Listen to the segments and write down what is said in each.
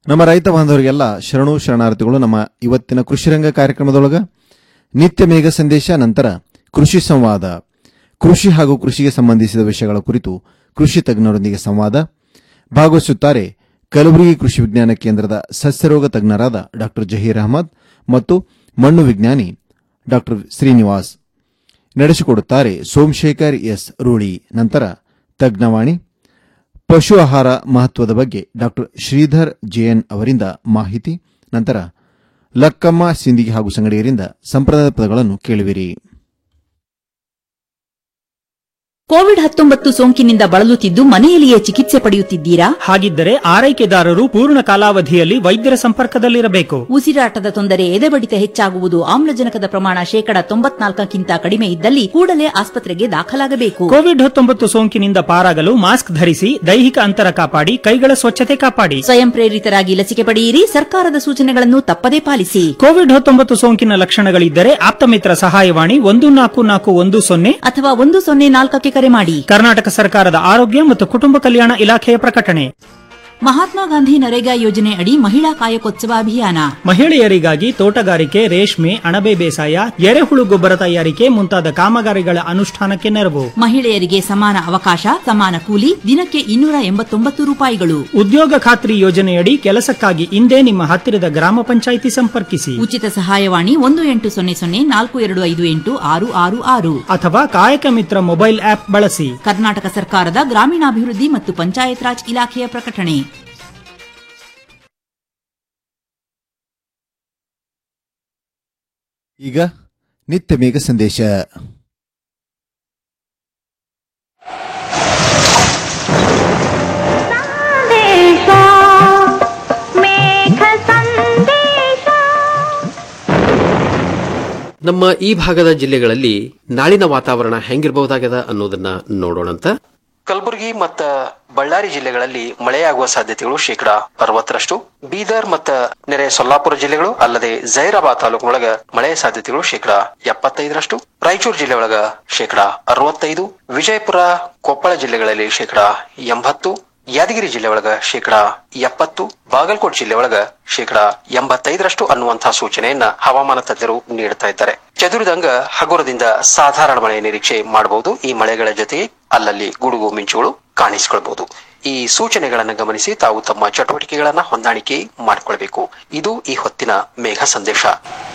ನಮ್ಮ ರೈತ ಬಾಂಧವರಿಗೆಲ್ಲ ಶರಣು ಶರಣಾರ್ಥಿಗಳು ನಮ್ಮ ಇವತ್ತಿನ ಕೃಷಿರಂಗ ಕಾರ್ಯಕ್ರಮದೊಳಗ ನಿತ್ಯ ಮೇಘ ಸಂದೇಶ ನಂತರ ಕೃಷಿ ಸಂವಾದ ಕೃಷಿ ಹಾಗೂ ಕೃಷಿಗೆ ಸಂಬಂಧಿಸಿದ ವಿಷಯಗಳ ಕುರಿತು ಕೃಷಿ ತಜ್ಞರೊಂದಿಗೆ ಸಂವಾದ ಭಾಗವಹಿಸುತ್ತಾರೆ ಕಲಬುರಗಿ ಕೃಷಿ ವಿಜ್ಞಾನ ಕೇಂದ್ರದ ಸಸ್ಯರೋಗ ತಜ್ಞರಾದ ಡಾ ಜಹೀರ್ ಅಹಮದ್ ಮತ್ತು ಮಣ್ಣು ವಿಜ್ಞಾನಿ ಡಾ ಶ್ರೀನಿವಾಸ್ ನಡೆಸಿಕೊಡುತ್ತಾರೆ ಸೋಮಶೇಖರ್ ಎಸ್ ರೂಳಿ ನಂತರ ತಜ್ಞವಾಣಿ ಪಶು ಆಹಾರ ಮಹತ್ವದ ಬಗ್ಗೆ ಡಾ ಶ್ರೀಧರ್ ಜೆಎನ್ ಅವರಿಂದ ಮಾಹಿತಿ ನಂತರ ಲಕ್ಕಮ್ಮ ಸಿಂದಿಗೆ ಹಾಗೂ ಸಂಗಡಿಗರಿಂದ ಸಂಪ್ರದಾಯ ಪದಗಳನ್ನು ಕೇಳುವಿರಿ ಕೋವಿಡ್ ಹತ್ತೊಂಬತ್ತು ಸೋಂಕಿನಿಂದ ಬಳಲುತ್ತಿದ್ದು ಮನೆಯಲ್ಲಿಯೇ ಚಿಕಿತ್ಸೆ ಪಡೆಯುತ್ತಿದ್ದೀರಾ ಹಾಗಿದ್ದರೆ ಆರೈಕೆದಾರರು ಪೂರ್ಣ ಕಾಲಾವಧಿಯಲ್ಲಿ ವೈದ್ಯರ ಸಂಪರ್ಕದಲ್ಲಿರಬೇಕು ಉಸಿರಾಟದ ತೊಂದರೆ ಎದೆಬಡಿತ ಹೆಚ್ಚಾಗುವುದು ಆಮ್ಲಜನಕದ ಪ್ರಮಾಣ ಶೇಕಡ ತೊಂಬತ್ನಾಲ್ಕಕ್ಕಿಂತ ಕಡಿಮೆ ಇದ್ದಲ್ಲಿ ಕೂಡಲೇ ಆಸ್ಪತ್ರೆಗೆ ದಾಖಲಾಗಬೇಕು ಕೋವಿಡ್ ಹತ್ತೊಂಬತ್ತು ಸೋಂಕಿನಿಂದ ಪಾರಾಗಲು ಮಾಸ್ಕ್ ಧರಿಸಿ ದೈಹಿಕ ಅಂತರ ಕಾಪಾಡಿ ಕೈಗಳ ಸ್ವಚ್ಛತೆ ಕಾಪಾಡಿ ಸ್ವಯಂ ಪ್ರೇರಿತರಾಗಿ ಲಸಿಕೆ ಪಡೆಯಿರಿ ಸರ್ಕಾರದ ಸೂಚನೆಗಳನ್ನು ತಪ್ಪದೇ ಪಾಲಿಸಿ ಕೋವಿಡ್ ಹತ್ತೊಂಬತ್ತು ಸೋಂಕಿನ ಲಕ್ಷಣಗಳಿದ್ದರೆ ಆಪ್ತಮಿತ್ರ ಸಹಾಯವಾಣಿ ಒಂದು ನಾಲ್ಕು ನಾಲ್ಕು ಒಂದು ಸೊನ್ನೆ ಅಥವಾ ಒಂದು ಸೊನ್ನೆ ನಾಲ್ಕಕ್ಕೆ ಕರೆ ಮಾಡಿ ಕರ್ನಾಟಕ ಸರ್ಕಾರದ ಆರೋಗ್ಯ ಮತ್ತು ಕುಟುಂಬ ಕಲ್ಯಾಣ ಇಲಾಖೆಯ ಪ್ರಕಟಣೆ ಮಹಾತ್ಮ ಗಾಂಧಿ ನರೇಗಾ ಯೋಜನೆ ಅಡಿ ಮಹಿಳಾ ಕಾಯಕೋತ್ಸವ ಅಭಿಯಾನ ಮಹಿಳೆಯರಿಗಾಗಿ ತೋಟಗಾರಿಕೆ ರೇಷ್ಮೆ ಅಣಬೆ ಬೇಸಾಯ ಎರೆಹುಳು ಗೊಬ್ಬರ ತಯಾರಿಕೆ ಮುಂತಾದ ಕಾಮಗಾರಿಗಳ ಅನುಷ್ಠಾನಕ್ಕೆ ನೆರವು ಮಹಿಳೆಯರಿಗೆ ಸಮಾನ ಅವಕಾಶ ಸಮಾನ ಕೂಲಿ ದಿನಕ್ಕೆ ಇನ್ನೂರ ಎಂಬತ್ತೊಂಬತ್ತು ರೂಪಾಯಿಗಳು ಉದ್ಯೋಗ ಖಾತ್ರಿ ಯೋಜನೆಯಡಿ ಕೆಲಸಕ್ಕಾಗಿ ಇಂದೇ ನಿಮ್ಮ ಹತ್ತಿರದ ಗ್ರಾಮ ಪಂಚಾಯಿತಿ ಸಂಪರ್ಕಿಸಿ ಉಚಿತ ಸಹಾಯವಾಣಿ ಒಂದು ಎಂಟು ಸೊನ್ನೆ ಸೊನ್ನೆ ನಾಲ್ಕು ಎರಡು ಐದು ಎಂಟು ಆರು ಆರು ಆರು ಅಥವಾ ಕಾಯಕ ಮಿತ್ರ ಮೊಬೈಲ್ ಆಪ್ ಬಳಸಿ ಕರ್ನಾಟಕ ಸರ್ಕಾರದ ಗ್ರಾಮೀಣಾಭಿವೃದ್ಧಿ ಮತ್ತು ಪಂಚಾಯತ್ ರಾಜ್ ಇಲಾಖೆಯ ಪ್ರಕಟಣೆ ಈಗ ನಿತ್ಯ ಮೇಘ ಸಂದೇಶ ಸಂದೇಶ ಮೇಘ ಸಂದೇಶ ನಮ್ಮ ಈ ಭಾಗದ ಜಿಲ್ಲೆಗಳಲ್ಲಿ ನಾಳಿನ ವಾತಾವರಣ ಹೆಂಗಿರಬಹುದಾಗ್ಯದ ಅನ್ನೋದನ್ನ ನೋಡೋಣಂತ ಕಲಬುರಗಿ ಮತ್ತ ಬಳ್ಳಾರಿ ಜಿಲ್ಲೆಗಳಲ್ಲಿ ಮಳೆಯಾಗುವ ಸಾಧ್ಯತೆಗಳು ಶೇಕಡಾ ಅರವತ್ತರಷ್ಟು ಬೀದರ್ ಮತ್ತ ನೆರೆ ಸೊಲ್ಲಾಪುರ ಜಿಲ್ಲೆಗಳು ಅಲ್ಲದೆ ಜೈರಾಬಾದ್ ತಾಲೂಕಿನೊಳಗ ಮಳೆಯ ಸಾಧ್ಯತೆಗಳು ಶೇಕಡಾ ಎಪ್ಪತ್ತೈದರಷ್ಟು ರಾಯಚೂರು ಜಿಲ್ಲೆ ಒಳಗ ಶೇಕಡಾ ಅರವತ್ತೈದು ವಿಜಯಪುರ ಕೊಪ್ಪಳ ಜಿಲ್ಲೆಗಳಲ್ಲಿ ಶೇಕಡಾ ಎಂಬತ್ತು ಯಾದಗಿರಿ ಜಿಲ್ಲೆ ಒಳಗ ಶೇಕಡಾ ಎಪ್ಪತ್ತು ಬಾಗಲಕೋಟ್ ಜಿಲ್ಲೆ ಒಳಗ ಶೇಕಡಾ ಎಂಬತ್ತೈದರಷ್ಟು ಅನ್ನುವಂತಹ ಸೂಚನೆಯನ್ನ ಹವಾಮಾನ ತಜ್ಞರು ನೀಡುತ್ತಾ ಇದ್ದಾರೆ ಚದುರಿದಂಗ ಹಗುರದಿಂದ ಸಾಧಾರಣ ಮಳೆಯ ನಿರೀಕ್ಷೆ ಮಾಡಬಹುದು ಈ ಮಳೆಗಳ ಜೊತೆಗೆ ಅಲ್ಲಲ್ಲಿ ಗುಡುಗು ಮಿಂಚುಗಳು ಕಾಣಿಸಿಕೊಳ್ಬಹುದು ಈ ಸೂಚನೆಗಳನ್ನು ಗಮನಿಸಿ ತಾವು ತಮ್ಮ ಚಟುವಟಿಕೆಗಳನ್ನ ಹೊಂದಾಣಿಕೆ ಮಾಡಿಕೊಳ್ಬೇಕು ಇದು ಈ ಹೊತ್ತಿನ ಮೇಘ ಸಂದೇಶ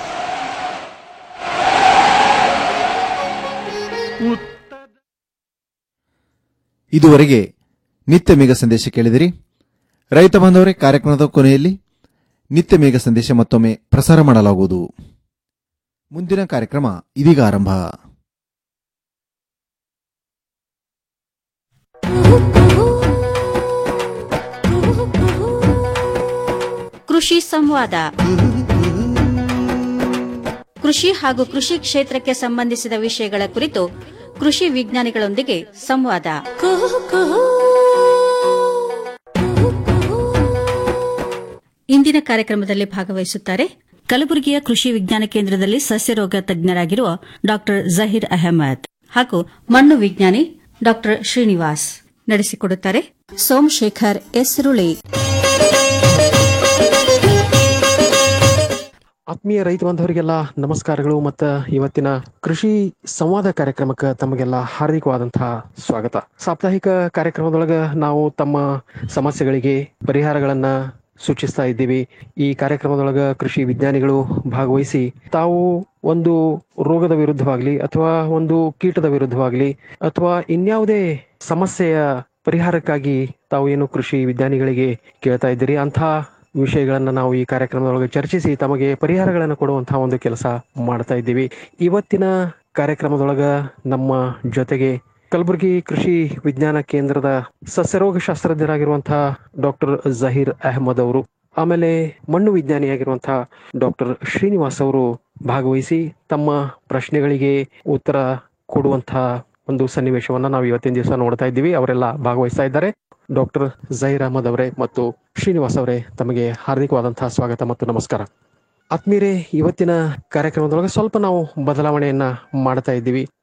ಇದುವರೆಗೆ ನಿತ್ಯ ಮೇಘ ಸಂದೇಶ ಕೇಳಿದಿರಿ ರೈತ ಬಾಂಧವರೇ ಕಾರ್ಯಕ್ರಮದ ಕೊನೆಯಲ್ಲಿ ನಿತ್ಯ ಮೇಘ ಸಂದೇಶ ಮತ್ತೊಮ್ಮೆ ಪ್ರಸಾರ ಮಾಡಲಾಗುವುದು ಮುಂದಿನ ಕಾರ್ಯಕ್ರಮ ಇದೀಗ ಆರಂಭ ಕೃಷಿ ಸಂವಾದ ಕೃಷಿ ಹಾಗೂ ಕೃಷಿ ಕ್ಷೇತ್ರಕ್ಕೆ ಸಂಬಂಧಿಸಿದ ವಿಷಯಗಳ ಕುರಿತು ಕೃಷಿ ವಿಜ್ಞಾನಿಗಳೊಂದಿಗೆ ಸಂವಾದ ಇಂದಿನ ಕಾರ್ಯಕ್ರಮದಲ್ಲಿ ಭಾಗವಹಿಸುತ್ತಾರೆ ಕಲಬುರಗಿಯ ಕೃಷಿ ವಿಜ್ಞಾನ ಕೇಂದ್ರದಲ್ಲಿ ಸಸ್ಯರೋಗ ತಜ್ಞರಾಗಿರುವ ಡಾಕ್ಟರ್ ಜಹೀರ್ ಅಹಮದ್ ಹಾಗೂ ಮಣ್ಣು ವಿಜ್ಞಾನಿ ಡಾಕ್ಟರ್ ಶ್ರೀನಿವಾಸ್ ನಡೆಸಿಕೊಡುತ್ತಾರೆ ಸೋಮಶೇಖರ್ ಎಸ್ ರುಳಿ ಆತ್ಮೀಯ ರೈತ ಬಾಂಧವರಿಗೆಲ್ಲ ನಮಸ್ಕಾರಗಳು ಮತ್ತು ಇವತ್ತಿನ ಕೃಷಿ ಸಂವಾದ ಕಾರ್ಯಕ್ರಮಕ್ಕೆ ತಮಗೆಲ್ಲ ಹಾರ್ದಿಕವಾದಂತಹ ಸ್ವಾಗತ ಸಾಪ್ತಾಹಿಕ ಕಾರ್ಯಕ್ರಮದೊಳಗ ನಾವು ತಮ್ಮ ಸಮಸ್ಯೆಗಳಿಗೆ ಪರಿಹಾರಗಳನ್ನ ಸೂಚಿಸ್ತಾ ಇದ್ದೀವಿ ಈ ಕಾರ್ಯಕ್ರಮದೊಳಗ ಕೃಷಿ ವಿಜ್ಞಾನಿಗಳು ಭಾಗವಹಿಸಿ ತಾವು ಒಂದು ರೋಗದ ವಿರುದ್ಧವಾಗ್ಲಿ ಅಥವಾ ಒಂದು ಕೀಟದ ವಿರುದ್ಧವಾಗ್ಲಿ ಅಥವಾ ಇನ್ಯಾವುದೇ ಸಮಸ್ಯೆಯ ಪರಿಹಾರಕ್ಕಾಗಿ ತಾವು ಏನು ಕೃಷಿ ವಿಜ್ಞಾನಿಗಳಿಗೆ ಕೇಳ್ತಾ ಇದ್ದೀರಿ ಅಂತಹ ವಿಷಯಗಳನ್ನ ನಾವು ಈ ಕಾರ್ಯಕ್ರಮದೊಳಗೆ ಚರ್ಚಿಸಿ ತಮಗೆ ಪರಿಹಾರಗಳನ್ನು ಕೊಡುವಂತಹ ಒಂದು ಕೆಲಸ ಮಾಡ್ತಾ ಇದ್ದೀವಿ ಇವತ್ತಿನ ಕಾರ್ಯಕ್ರಮದೊಳಗ ನಮ್ಮ ಜೊತೆಗೆ ಕಲಬುರಗಿ ಕೃಷಿ ವಿಜ್ಞಾನ ಕೇಂದ್ರದ ಸಸ್ಯರೋಗ ಶಾಸ್ತ್ರಜ್ಞರಾಗಿರುವಂತಹ ಡಾಕ್ಟರ್ ಜಹೀರ್ ಅಹಮದ್ ಅವರು ಆಮೇಲೆ ಮಣ್ಣು ವಿಜ್ಞಾನಿಯಾಗಿರುವಂತಹ ಡಾಕ್ಟರ್ ಶ್ರೀನಿವಾಸ್ ಅವರು ಭಾಗವಹಿಸಿ ತಮ್ಮ ಪ್ರಶ್ನೆಗಳಿಗೆ ಉತ್ತರ ಕೊಡುವಂತಹ ಒಂದು ಸನ್ನಿವೇಶವನ್ನ ನಾವು ಇವತ್ತಿನ ದಿವಸ ನೋಡ್ತಾ ಇದ್ದೀವಿ ಅವರೆಲ್ಲ ಭಾಗವಹಿಸ್ತಾ ಇದ್ದಾರೆ ಡಾಕ್ಟರ್ ಜಹೀರ್ ಅಹಮದ್ ಅವರೇ ಮತ್ತು ಶ್ರೀನಿವಾಸ್ ಅವರೇ ತಮಗೆ ಹಾರ್ದಿಕವಾದಂತಹ ಸ್ವಾಗತ ಮತ್ತು ನಮಸ್ಕಾರ ಆತ್ಮೀಯರೇ ಇವತ್ತಿನ ಕಾರ್ಯಕ್ರಮದೊಳಗೆ ಸ್ವಲ್ಪ ನಾವು ಬದಲಾವಣೆಯನ್ನ ಮಾಡ್ತಾ ಇದ್ದೀವಿ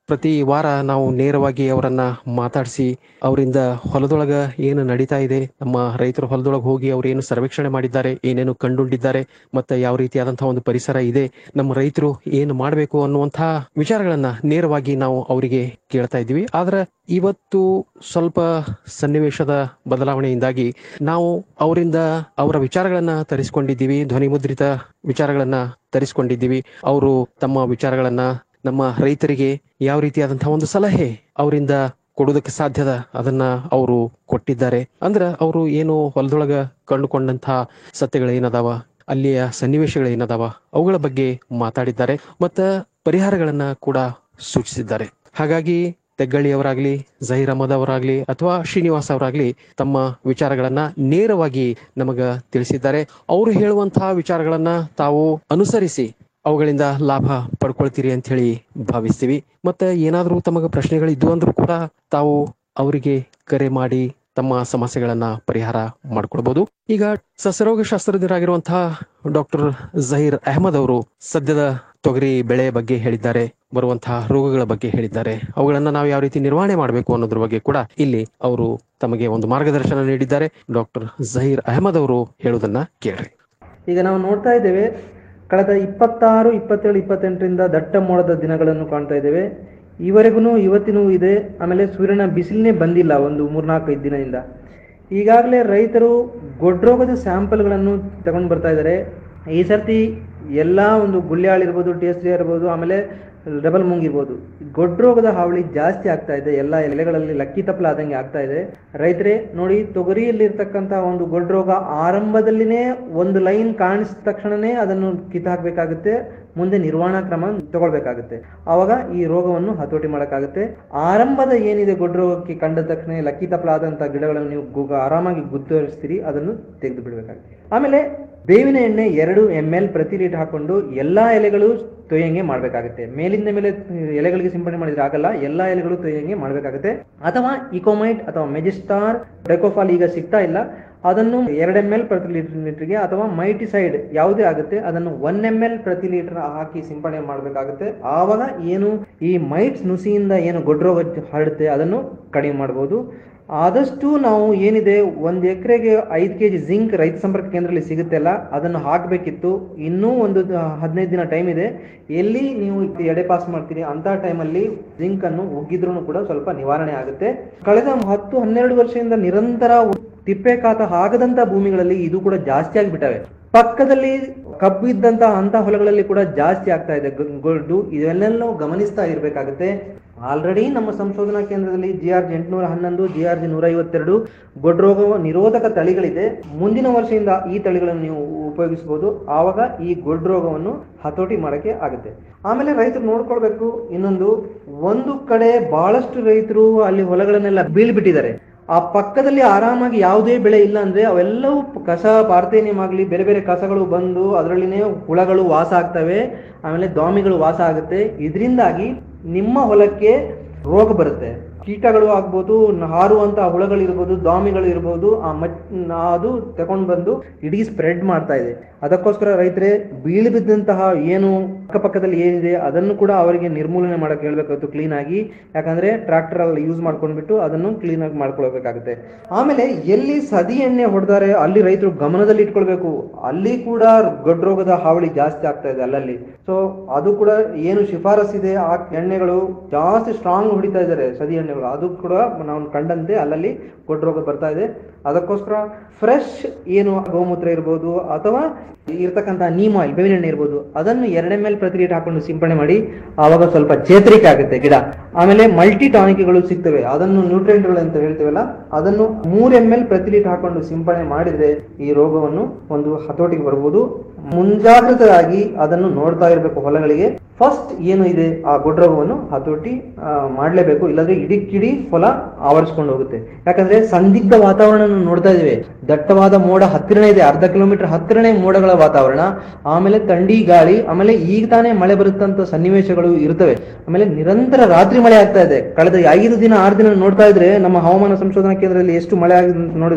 ಪ್ರತಿ ವಾರ ನಾವು ನೇರವಾಗಿ ಅವರನ್ನ ಮಾತಾಡಿಸಿ ಅವರಿಂದ ಹೊಲದೊಳಗ ಏನು ನಡೀತಾ ಇದೆ ನಮ್ಮ ರೈತರ ಹೊಲದೊಳಗೆ ಹೋಗಿ ಅವ್ರು ಏನು ಸರ್ವೇಕ್ಷಣೆ ಮಾಡಿದ್ದಾರೆ ಏನೇನು ಕಂಡುಕೊಂಡಿದ್ದಾರೆ ಮತ್ತೆ ಯಾವ ರೀತಿಯಾದಂತಹ ಒಂದು ಪರಿಸರ ಇದೆ ನಮ್ಮ ರೈತರು ಏನು ಮಾಡಬೇಕು ಅನ್ನುವಂತಹ ವಿಚಾರಗಳನ್ನ ನೇರವಾಗಿ ನಾವು ಅವರಿಗೆ ಕೇಳ್ತಾ ಇದ್ವಿ ಆದ್ರೆ ಇವತ್ತು ಸ್ವಲ್ಪ ಸನ್ನಿವೇಶದ ಬದಲಾವಣೆಯಿಂದಾಗಿ ನಾವು ಅವರಿಂದ ಅವರ ವಿಚಾರಗಳನ್ನ ತರಿಸಿಕೊಂಡಿದ್ದೀವಿ ಧ್ವನಿ ಮುದ್ರಿತ ವಿಚಾರಗಳನ್ನ ತರಿಸಿಕೊಂಡಿದ್ದೀವಿ ಅವರು ತಮ್ಮ ವಿಚಾರಗಳನ್ನ ನಮ್ಮ ರೈತರಿಗೆ ಯಾವ ರೀತಿಯಾದಂತಹ ಒಂದು ಸಲಹೆ ಅವರಿಂದ ಕೊಡೋದಕ್ಕೆ ಸಾಧ್ಯದ ಅದನ್ನ ಅವರು ಕೊಟ್ಟಿದ್ದಾರೆ ಅಂದ್ರ ಅವರು ಏನು ಹೊಲದೊಳಗ ಕಂಡುಕೊಂಡಂತಹ ಸತ್ಯಗಳೇನದಾವ ಅಲ್ಲಿಯ ಸನ್ನಿವೇಶಗಳೇನದಾವ ಅವುಗಳ ಬಗ್ಗೆ ಮಾತಾಡಿದ್ದಾರೆ ಮತ್ತ ಪರಿಹಾರಗಳನ್ನ ಕೂಡ ಸೂಚಿಸಿದ್ದಾರೆ ಹಾಗಾಗಿ ತೆಗ್ಗಳ್ಳಿಯವರಾಗ್ಲಿ ಜಹೀರ್ ಅಹಮದ್ ಅವರಾಗ್ಲಿ ಅಥವಾ ಶ್ರೀನಿವಾಸ್ ಅವರಾಗ್ಲಿ ತಮ್ಮ ವಿಚಾರಗಳನ್ನ ನೇರವಾಗಿ ನಮಗ ತಿಳಿಸಿದ್ದಾರೆ ಅವರು ಹೇಳುವಂತಹ ವಿಚಾರಗಳನ್ನ ತಾವು ಅನುಸರಿಸಿ ಅವುಗಳಿಂದ ಲಾಭ ಪಡ್ಕೊಳ್ತೀರಿ ಅಂತ ಹೇಳಿ ಭಾವಿಸ್ತೀವಿ ಮತ್ತೆ ಏನಾದರೂ ತಮಗ ಪ್ರಶ್ನೆಗಳಿದ್ವು ಅಂದ್ರೂ ಕೂಡ ತಾವು ಅವರಿಗೆ ಕರೆ ಮಾಡಿ ತಮ್ಮ ಸಮಸ್ಯೆಗಳನ್ನ ಪರಿಹಾರ ಮಾಡ್ಕೊಳ್ಬಹುದು ಈಗ ಸಸ್ಯರೋಗ ಶಾಸ್ತ್ರಜ್ಞರಾಗಿರುವಂತಹ ಡಾಕ್ಟರ್ ಜಹೀರ್ ಅಹಮದ್ ಅವರು ಸದ್ಯದ ತೊಗರಿ ಬೆಳೆ ಬಗ್ಗೆ ಹೇಳಿದ್ದಾರೆ ಬರುವಂತಹ ರೋಗಗಳ ಬಗ್ಗೆ ಹೇಳಿದ್ದಾರೆ ಅವುಗಳನ್ನ ನಾವು ಯಾವ ರೀತಿ ನಿರ್ವಹಣೆ ಮಾಡಬೇಕು ಅನ್ನೋದ್ರ ಬಗ್ಗೆ ಕೂಡ ಇಲ್ಲಿ ಅವರು ತಮಗೆ ಒಂದು ಮಾರ್ಗದರ್ಶನ ನೀಡಿದ್ದಾರೆ ಡಾಕ್ಟರ್ ಜಹೀರ್ ಅಹಮದ್ ಅವರು ಹೇಳುವುದನ್ನ ಕೇಳ್ರಿ ಈಗ ನಾವು ನೋಡ್ತಾ ಇದ್ದೇವೆ ಕಳೆದ ಇಪ್ಪತ್ತಾರು ಇಪ್ಪತ್ತೇಳು ಇಪ್ಪತ್ತೆಂಟರಿಂದ ದಟ್ಟ ಮೋಡದ ದಿನಗಳನ್ನು ಕಾಣ್ತಾ ಇದ್ದೇವೆ ಈವರೆಗೂ ಇವತ್ತಿನೂ ಇದೆ ಆಮೇಲೆ ಸೂರ್ಯನ ಬಿಸಿಲೇ ಬಂದಿಲ್ಲ ಒಂದು ಮೂರ್ನಾಲ್ಕೈದು ದಿನದಿಂದ ಈಗಾಗಲೇ ರೈತರು ಗೊಡ್ರೋಗದ ಸ್ಯಾಂಪಲ್ಗಳನ್ನು ತಗೊಂಡು ಬರ್ತಾ ಇದ್ದಾರೆ ಈ ಸರ್ತಿ ಎಲ್ಲ ಒಂದು ಗುಳ್ಯಾಳ್ ಇರ್ಬೋದು ಟೇಸ್ಟಿ ಇರ್ಬೋದು ಆಮೇಲೆ ಡಬಲ್ ಮೂಂಗ್ ಇರ್ಬೋದು ಗೊಡ್ರೋಗದ ಹಾವಳಿ ಜಾಸ್ತಿ ಆಗ್ತಾ ಇದೆ ಎಲ್ಲ ಎಲೆಗಳಲ್ಲಿ ಲಕ್ಕಿ ತಪ್ಪಲ ಆದಂಗೆ ಆಗ್ತಾ ಇದೆ ರೈತರೇ ನೋಡಿ ತೊಗರಿಯಲ್ಲಿ ಇರ್ತಕ್ಕಂಥ ಒಂದು ಗೊಡ್ರೋಗ ಆರಂಭದಲ್ಲಿನೇ ಒಂದು ಲೈನ್ ಕಾಣಿಸಿದ ತಕ್ಷಣನೇ ಅದನ್ನು ಕಿತ್ತು ಹಾಕಬೇಕಾಗುತ್ತೆ ಮುಂದೆ ನಿರ್ವಹಣಾ ಕ್ರಮ ತಗೊಳ್ಬೇಕಾಗುತ್ತೆ ಆವಾಗ ಈ ರೋಗವನ್ನು ಹತೋಟಿ ಮಾಡೋಕ್ಕಾಗುತ್ತೆ ಆರಂಭದ ಏನಿದೆ ಗೊಡ್ರೋಗಕ್ಕೆ ಕಂಡ ತಕ್ಷಣ ಲಕ್ಕಿ ತಪ್ಪಲ ಆದಂಥ ಗಿಡಗಳನ್ನು ನೀವು ಗು- ಆರಾಮಾಗಿ ಗುದ್ದರಿಸ್ತೀರಿ ಅದನ್ನು ತೆಗೆದು ಬಿಡಬೇಕಾಗುತ್ತೆ ಆಮೇಲೆ ಬೇವಿನ ಎಣ್ಣೆ ಎರಡು ಎಮ್ ಎಲ್ ಪ್ರತಿ ಲೀಟರ್ ಹಾಕೊಂಡು ಎಲ್ಲಾ ಎಲೆಗಳು ತೊಯ್ಯಂಗೆ ಮಾಡಬೇಕಾಗುತ್ತೆ ಮೇಲಿಂದ ಮೇಲೆ ಎಲೆಗಳಿಗೆ ಸಿಂಪಡಣೆ ಮಾಡಿದ್ರೆ ಆಗಲ್ಲ ಎಲ್ಲಾ ಎಲೆಗಳು ತೊಯ್ಯಂಗೆ ಮಾಡಬೇಕಾಗುತ್ತೆ ಅಥವಾ ಇಕೋಮೈಟ್ ಅಥವಾ ಮೆಜಿಸ್ಟಾರ್ ಡೆಕೋಫಾಲ್ ಈಗ ಸಿಗ್ತಾ ಇಲ್ಲ ಅದನ್ನು ಎರಡು ಎಮ್ ಎಲ್ ಪ್ರತಿ ಲೀಟರ್ ಲೀಟರ್ಗೆ ಅಥವಾ ಮೈಟಿಸೈಡ್ ಯಾವುದೇ ಆಗುತ್ತೆ ಅದನ್ನು ಒನ್ ಎಮ್ ಎಲ್ ಪ್ರತಿ ಲೀಟರ್ ಹಾಕಿ ಸಿಂಪಡಣೆ ಮಾಡಬೇಕಾಗುತ್ತೆ ಆವಾಗ ಏನು ಈ ಮೈಟ್ಸ್ ನುಸಿಯಿಂದ ಏನು ಗೊಡ್ರೋಗ ಹರಡುತ್ತೆ ಅದನ್ನು ಕಡಿಮೆ ಮಾಡಬಹುದು ಆದಷ್ಟು ನಾವು ಏನಿದೆ ಒಂದು ಎಕರೆಗೆ ಐದು ಕೆ ಜಿ ಜಿಂಕ್ ರೈತ ಸಂಪರ್ಕ ಕೇಂದ್ರದಲ್ಲಿ ಸಿಗುತ್ತೆ ಅಲ್ಲ ಅದನ್ನು ಹಾಕಬೇಕಿತ್ತು ಇನ್ನೂ ಒಂದು ದ- ಹದಿನೈದು ದಿನ ಟೈಮ್ ಇದೆ ಎಲ್ಲಿ ನೀವು ಎಡೆ ಪಾಸ್ ಮಾಡ್ತೀರಿ ಅಂತ ಟೈಮಲ್ಲಿ ಜಿಂಕ್ ಅನ್ನು ಉಗ್ಗಿದ್ರೂ ಕೂಡ ಸ್ವಲ್ಪ ನಿವಾರಣೆ ಆಗುತ್ತೆ ಕಳೆದ ಹತ್ತು ಹನ್ನೆರಡು ವರ್ಷದಿಂದ ನಿರಂತರ ತಿಪ್ಪೆ ಕಾತ ಆಗದಂತ ಭೂಮಿಗಳಲ್ಲಿ ಇದು ಕೂಡ ಜಾಸ್ತಿ ಆಗಿಬಿಟ್ಟವೆ ಪಕ್ಕದಲ್ಲಿ ಕಬ್ಬು ಇದ್ದಂತಹ ಅಂತ ಹೊಲಗಳಲ್ಲಿ ಕೂಡ ಜಾಸ್ತಿ ಆಗ್ತಾ ಇದೆ ಗ- ಗೊಡ್ಡು ಇದನ್ನೆಲ್ಲ ಗಮನಿಸ್ತಾ ಇರಬೇಕಾಗುತ್ತೆ ಆಲ್ರೆಡಿ ನಮ್ಮ ಸಂಶೋಧನಾ ಕೇಂದ್ರದಲ್ಲಿ ಜಿ ಆರ್ ಜಿ ಎಂಟುನೂರ ಹನ್ನೊಂದು ಜಿ ಆರ್ ಜಿ ನೂರ ಐವತ್ತೆರಡು ಗೊಡ್ರೋಗ ನಿರೋಧಕ ತಳಿಗಳಿದೆ ಮುಂದಿನ ವರ್ಷದಿಂದ ಈ ತಳಿಗಳನ್ನು ನೀವು ಉಪಯೋಗಿಸಬಹುದು ಆವಾಗ ಈ ಗೊಡ್ರೋಗವನ್ನು ಹತೋಟಿ ಮಾಡಕ್ಕೆ ಆಗುತ್ತೆ ಆಮೇಲೆ ರೈತರು ನೋಡ್ಕೊಳ್ಬೇಕು ಇನ್ನೊಂದು ಒಂದು ಕಡೆ ಬಹಳಷ್ಟು ರೈತರು ಅಲ್ಲಿ ಹೊಲಗಳನ್ನೆಲ್ಲ ಬೀಳ್ಬಿಟ್ಟಿದ್ದಾರೆ ಆ ಪಕ್ಕದಲ್ಲಿ ಆರಾಮಾಗಿ ಯಾವುದೇ ಬೆಳೆ ಇಲ್ಲ ಅಂದ್ರೆ ಅವೆಲ್ಲವೂ ಕಸ ಪಾರ್ಥೇನಿಯಂ ಆಗಲಿ ಬೇರೆ ಬೇರೆ ಕಸಗಳು ಬಂದು ಅದರಲ್ಲಿನೇ ಹುಳಗಳು ವಾಸ ಆಗ್ತವೆ ಆಮೇಲೆ ದಾಮಿಗಳು ವಾಸ ಆಗುತ್ತೆ ಇದರಿಂದಾಗಿ ನಿಮ್ಮ ಹೊಲಕ್ಕೆ ರೋಗ ಬರುತ್ತೆ ಕೀಟಗಳು ಆಗ್ಬೋದು ನ- ಹಾರುವಂತ ಹುಳಗಳು ಇರ್ಬೋದು ದಾಮಿಗಳು ಇರ್ಬೋದು ಆ ಮಚ್ ಅದು ತಗೊಂಡು ಬಂದು ಇಡೀ ಸ್ಪ್ರೆಡ್ ಮಾಡ್ತಾ ಇದೆ ಅದಕ್ಕೋಸ್ಕರ ರೈತರೇ ಬೀಳು ಬಿದ್ದಂತಹ ಏನು ಅಕ್ಕಪಕ್ಕದಲ್ಲಿ ಏನಿದೆ ಅದನ್ನು ಕೂಡ ಅವರಿಗೆ ನಿರ್ಮೂಲನೆ ಮಾಡಕ್ಕೆ ಹೇಳ್ಬೇಕಾಗುತ್ತೆ ಕ್ಲೀನ್ ಆಗಿ ಯಾಕಂದ್ರೆ ಟ್ರಾಕ್ಟರ್ ಅಲ್ಲಿ ಯೂಸ್ ಮಾಡ್ಕೊಂಡ್ಬಿಟ್ಟು ಅದನ್ನು ಕ್ಲೀನ್ ಆಗಿ ಮಾಡ್ಕೊಳ್ಬೇಕಾಗುತ್ತೆ ಆಮೇಲೆ ಎಲ್ಲಿ ಸದಿ ಎಣ್ಣೆ ಹೊಡೆದಾರೆ ಅಲ್ಲಿ ರೈತರು ಗಮನದಲ್ಲಿ ಇಟ್ಕೊಳ್ಬೇಕು ಅಲ್ಲಿ ಕೂಡ ಗಡ್ರೋಗದ ಹಾವಳಿ ಜಾಸ್ತಿ ಆಗ್ತಾ ಇದೆ ಅಲ್ಲಲ್ಲಿ ಸೊ ಅದು ಕೂಡ ಏನು ಶಿಫಾರಸ್ ಇದೆ ಆ ಎಣ್ಣೆಗಳು ಜಾಸ್ತಿ ಸ್ಟ್ರಾಂಗ್ ಹೊಡಿತಾ ಇದ್ದಾರೆ ಸದಿ ಎಣ್ಣೆಗಳು ಅದು ಕೂಡ ನಾವು ಕಂಡಂತೆ ಅಲ್ಲಲ್ಲಿ ಗೊಡ್ರೋಗ ಬರ್ತಾ ಇದೆ ಅದಕ್ಕೋಸ್ಕರ ಫ್ರೆಶ್ ಏನು ಗೋಮೂತ್ರ ಇರ್ಬೋದು ಅಥವಾ ಇರ್ತಕ್ಕಂಥ ನೀಮ್ ಆಯಿಲ್ ಬೇವಿನ ಎಣ್ಣೆ ಇರ್ಬೋದು ಅದನ್ನು ಎರಡು ಎಮ್ ಎಲ್ ಪ್ರತಿ ಲೀಟರ್ ಹಾಕೊಂಡು ಸಿಂಪಡಣೆ ಮಾಡಿ ಆವಾಗ ಸ್ವಲ್ಪ ಚೇತರಿಕೆ ಆಗುತ್ತೆ ಗಿಡ ಆಮೇಲೆ ಮಲ್ಟಿ ಟಾನಿಕ್ಗಳು ಸಿಗ್ತವೆ ಅದನ್ನು ನ್ಯೂಟ್ರಿಯೆಂಟ್ಗಳು ಅಂತ ಹೇಳ್ತೇವಲ್ಲ ಅದನ್ನು ಮೂರ್ ಎಮ್ ಎಲ್ ಪ್ರತಿ ಲೀಟರ್ ಹಾಕೊಂಡು ಸಿಂಪಡಣೆ ಮಾಡಿದ್ರೆ ಈ ರೋಗವನ್ನು ಒಂದು ಹತೋಟಿಗೆ ಬರ್ಬೋದು ಮುಂಜಾಗ್ರತರಾಗಿ ಅದನ್ನು ನೋಡ್ತಾ ಇರಬೇಕು ಹೊಲಗಳಿಗೆ ಫಸ್ಟ್ ಏನು ಇದೆ ಆ ಗೊಡ್ರೋಗವನ್ನು ಹತೋಟಿ ಆ, ಮಾಡ್ಲೇಬೇಕು ಇಲ್ಲಾಂದ್ರೆ ಇಡೀ ಕಿಡಿ ಹೊಲ ಆವರಿಸ್ಕೊಂಡು ಹೋಗುತ್ತೆ ಯಾಕಂದ್ರೆ ಸಂದಿಗ್ಧ ವಾತಾವರಣ ನೋಡ್ತಾ ಇದ್ದೇವೆ ದಟ್ಟವಾದ ಮೋಡ ಹತ್ತಿರನೇ ಇದೆ ಅರ್ಧ ಕಿಲೋಮೀಟರ್ ಹತ್ತಿರನೇ ಮೋಡಗಳ ವಾತಾವರಣ ಆಮೇಲೆ ಥಂಡಿ ಗಾಳಿ ಆಮೇಲೆ ಈಗ ತಾನೇ ಮಳೆ ಬರುತ್ತಂತ ಸನ್ನಿವೇಶಗಳು ಇರ್ತವೆ ಆಮೇಲೆ ನಿರಂತರ ರಾತ್ರಿ ಮಳೆ ಆಗ್ತಾ ಇದೆ ಕಳೆದ ಐದು ದಿನ ಆರು ದಿನ ನೋಡ್ತಾ ಇದ್ರೆ ನಮ್ಮ ಹವಾಮಾನ ಸಂಶೋಧನಾ ಕೇಂದ್ರದಲ್ಲಿ ಎಷ್ಟು ಮಳೆ ಆಗಿದೆ ಅಂತ ನೋಡಿದ್ರೆ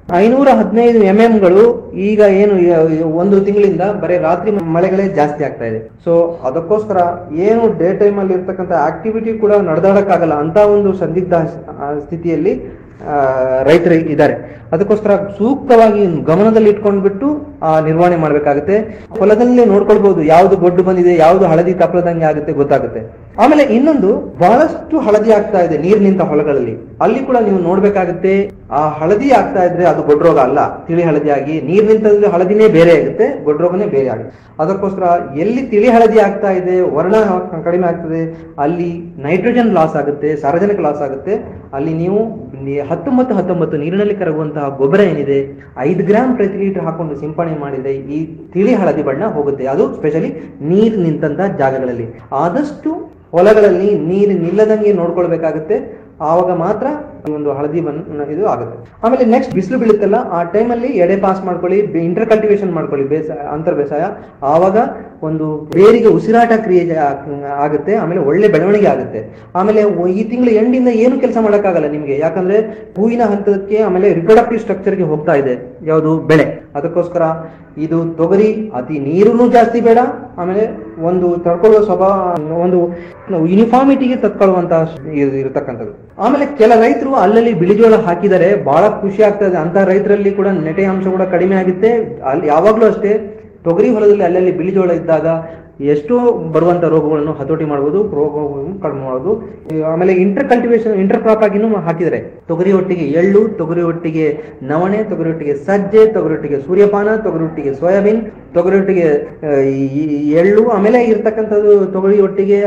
ಐನೂರ ಹದಿನೈದು ಎಂ ಗಳು ಈಗ ಏನು ಈ- ಒಂದು ತಿಂಗಳಿಂದ ಬರೀ ರಾತ್ರಿ ಮಳೆಗಳೇ ಜಾಸ್ತಿ ಆಗ್ತಾ ಇದೆ ಸೊ ಅದಕ್ಕೋಸ್ಕರ ಏನು ಡೇ ಟೈಮ್ ಅಲ್ಲಿ ಇರ್ತಕ್ಕಂಥ ಆಕ್ಟಿವಿಟಿ ಕೂಡ ನಡೆದಾಡಕ್ಕಾಗಲ್ಲ ಅಂತ ಒಂದು ಸಂದಿಗ್ಧ ಆ, ಸ್ಥಿತಿಯಲ್ಲಿ ಆ, ರೈತರು ಇದ್ದಾರೆ ಅದಕ್ಕೋಸ್ಕರ ಸೂಕ್ತವಾಗಿ ಗಮನದಲ್ಲಿ ಇಟ್ಕೊಂಡ್ಬಿಟ್ಟು ಆ ನಿರ್ವಹಣೆ ಮಾಡ್ಬೇಕಾಗುತ್ತೆ ಹೊಲದಲ್ಲೇ ನೋಡ್ಕೊಳ್ಬಹುದು ಯಾವ್ದು ಗೊಡ್ಡು ಬಂದಿದೆ ಯಾವ್ದು ಹಳದಿ ತಪ್ಪಲದಂಗೆ ಆಗುತ್ತೆ ಗೊತ್ತಾಗುತ್ತೆ ಆಮೇಲೆ ಇನ್ನೊಂದು ಬಹಳಷ್ಟು ಹಳದಿ ಆಗ್ತಾ ಇದೆ ನೀರ್ ನಿಂತ ಹೊಲಗಳಲ್ಲಿ ಅಲ್ಲಿ ಕೂಡ ನೀವು ನೋಡ್ಬೇಕಾಗುತ್ತೆ ಆ ಹಳದಿ ಆಗ್ತಾ ಇದ್ರೆ ಅದು ಗೊಡ್ರೋಗ ಅಲ್ಲ ತಿಳಿ ಹಳದಿ ಆಗಿ ನೀರ್ ನಿಂತಂದ್ರೆ ಹಳದಿನೇ ಬೇರೆ ಆಗುತ್ತೆ ಗೊಡ್ರೋಗನೇ ಬೇರೆ ಆಗುತ್ತೆ ಅದಕ್ಕೋಸ್ಕರ ಎಲ್ಲಿ ತಿಳಿ ಹಳದಿ ಆಗ್ತಾ ಇದೆ ವರ್ಣ ಕಡಿಮೆ ಆಗ್ತದೆ ಅಲ್ಲಿ ನೈಟ್ರೋಜನ್ ಲಾಸ್ ಆಗುತ್ತೆ ಸಾರ್ವಜನಿಕ ಲಾಸ್ ಆಗುತ್ತೆ ಅಲ್ಲಿ ನೀವು ನಿ- ಹತ್ತೊಂಬತ್ತು ಹತ್ತೊಂಬತ್ತು ನೀರಿನಲ್ಲಿ ಕರಗುವಂತಹ ಗೊಬ್ಬರ ಏನಿದೆ ಐದು ಗ್ರಾಮ್ ಪ್ರತಿ ಲೀಟರ್ ಹಾಕೊಂಡು ಸಿಂಪಡಣೆ ಮಾಡಿದ್ರೆ ಈ ತಿಳಿ ಹಳದಿ ಬಣ್ಣ ಹೋಗುತ್ತೆ ಅದು ಸ್ಪೆಷಲಿ ನೀರು ನಿಂತಹ ಜಾಗಗಳಲ್ಲಿ ಆದಷ್ಟು ಹೊಲಗಳಲ್ಲಿ ನೀರು ನಿಲ್ಲದಂಗೆ ನೋಡ್ಕೊಳ್ಬೇಕಾಗುತ್ತೆ ಆವಾಗ ಮಾತ್ರ ಈ ಒಂದು ಹಳದಿ ಬಣ್ಣ ಇದು ಆಗುತ್ತೆ ಆಮೇಲೆ ನೆಕ್ಸ್ಟ್ ಬಿಸಿಲು ಬೀಳುತ್ತಲ್ಲ ಆ ಟೈಮಲ್ಲಿ ಎಡೆ ಪಾಸ್ ಮಾಡ್ಕೊಳ್ಳಿ ಇಂಟರ್ ಕಲ್ಟಿವೇಶನ್ ಮಾಡ್ಕೊಳ್ಳಿ ಬೇಸಾಯ ಅಂತರ್ ಬೇಸಾಯ ಆವಾಗ ಒಂದು ಬೇರಿಗೆ ಉಸಿರಾಟ ಕ್ರಿಯೆ ಜಾ- ಆಗುತ್ತೆ ಆಮೇಲೆ ಒಳ್ಳೆ ಬೆಳವಣಿಗೆ ಆಗುತ್ತೆ ಆಮೇಲೆ ಒ- ಈ ತಿಂಗಳು ಎಂಡಿಂದ ಏನು ಕೆಲಸ ಮಾಡೋಕ್ಕಾಗಲ್ಲ ನಿಮಗೆ ಯಾಕಂದ್ರೆ ಹೂವಿನ ಹಂತಕ್ಕೆ ಆಮೇಲೆ ರಿಪ್ರೊಡಕ್ಟಿವ್ ಸ್ಟ್ರಕ್ಚರ್ಗೆ ಹೋಗ್ತಾ ಇದೆ ಯಾವುದು ಬೆಳೆ ಅದಕ್ಕೋಸ್ಕರ ಇದು ತೊಗರಿ ಅತಿ ನೀರು ಜಾಸ್ತಿ ಬೇಡ ಆಮೇಲೆ ಒಂದು ತಡ್ಕೊಳ್ಳುವ ಸ್ವಭಾವ ಒಂದು ಯೂನಿಫಾರ್ಮಿಟಿಗೆ ತತ್ಕೊಳ್ಳುವಂತ ಇರತಕ್ಕಂಥದ್ದು ಆಮೇಲೆ ಕೆಲ ರೈತರು ಅಲ್ಲಲ್ಲಿ ಬಿಳಿಜೋಳ ಹಾಕಿದರೆ ಬಹಳ ಖುಷಿ ಆಗ್ತದೆ ಅಂತ ರೈತರಲ್ಲಿ ಕೂಡ ನೆಟೆ ಅಂಶ ಕೂಡ ಕಡಿಮೆ ಆಗುತ್ತೆ ಅಲ್ಲಿ ಯಾವಾಗ್ಲೂ ಅಷ್ಟೇ ತೊಗರಿ ಹೊಲದಲ್ಲಿ ಅಲ್ಲಲ್ಲಿ ಬಿಳಿಜೋಳ ಇದ್ದಾಗ ಎಷ್ಟೋ ಬರುವಂತ ರೋಗಗಳನ್ನು ಹತೋಟಿ ಮಾಡಬಹುದು ರೋಗಗಳನ್ನು ಕಡಿಮೆ ಮಾಡಬಹುದು ಈ ಆಮೇಲೆ ಇಂಟರ್ ಕಲ್ಟಿವೇಶನ್ ಇಂಟರ್ ಕ್ರಾಪ್ ಆಗಿನೂ ಹಾಕಿದರೆ ತೊಗರಿ ಒಟ್ಟಿಗೆ ಎಳ್ಳು ತೊಗರಿ ಒಟ್ಟಿಗೆ ನವಣೆ ತೊಗರಿ ಒಟ್ಟಿಗೆ ಸಜ್ಜೆ ತೊಗರಿ ಒಟ್ಟಿಗೆ ಸೂರ್ಯಪಾನ ತೊಗರಿ ಒಟ್ಟಿಗೆ ಸೋಯಾಬೀನ್ ತೊಗರಿ ಒಟ್ಟಿಗೆ ಆ, ಈ- ಈ ಎಳ್ಳು ಆಮೇಲೆ ಇರ್ತಕ್ಕಂಥದ್ದು ತೊಗರಿ ಒಟ್ಟಿಗೆ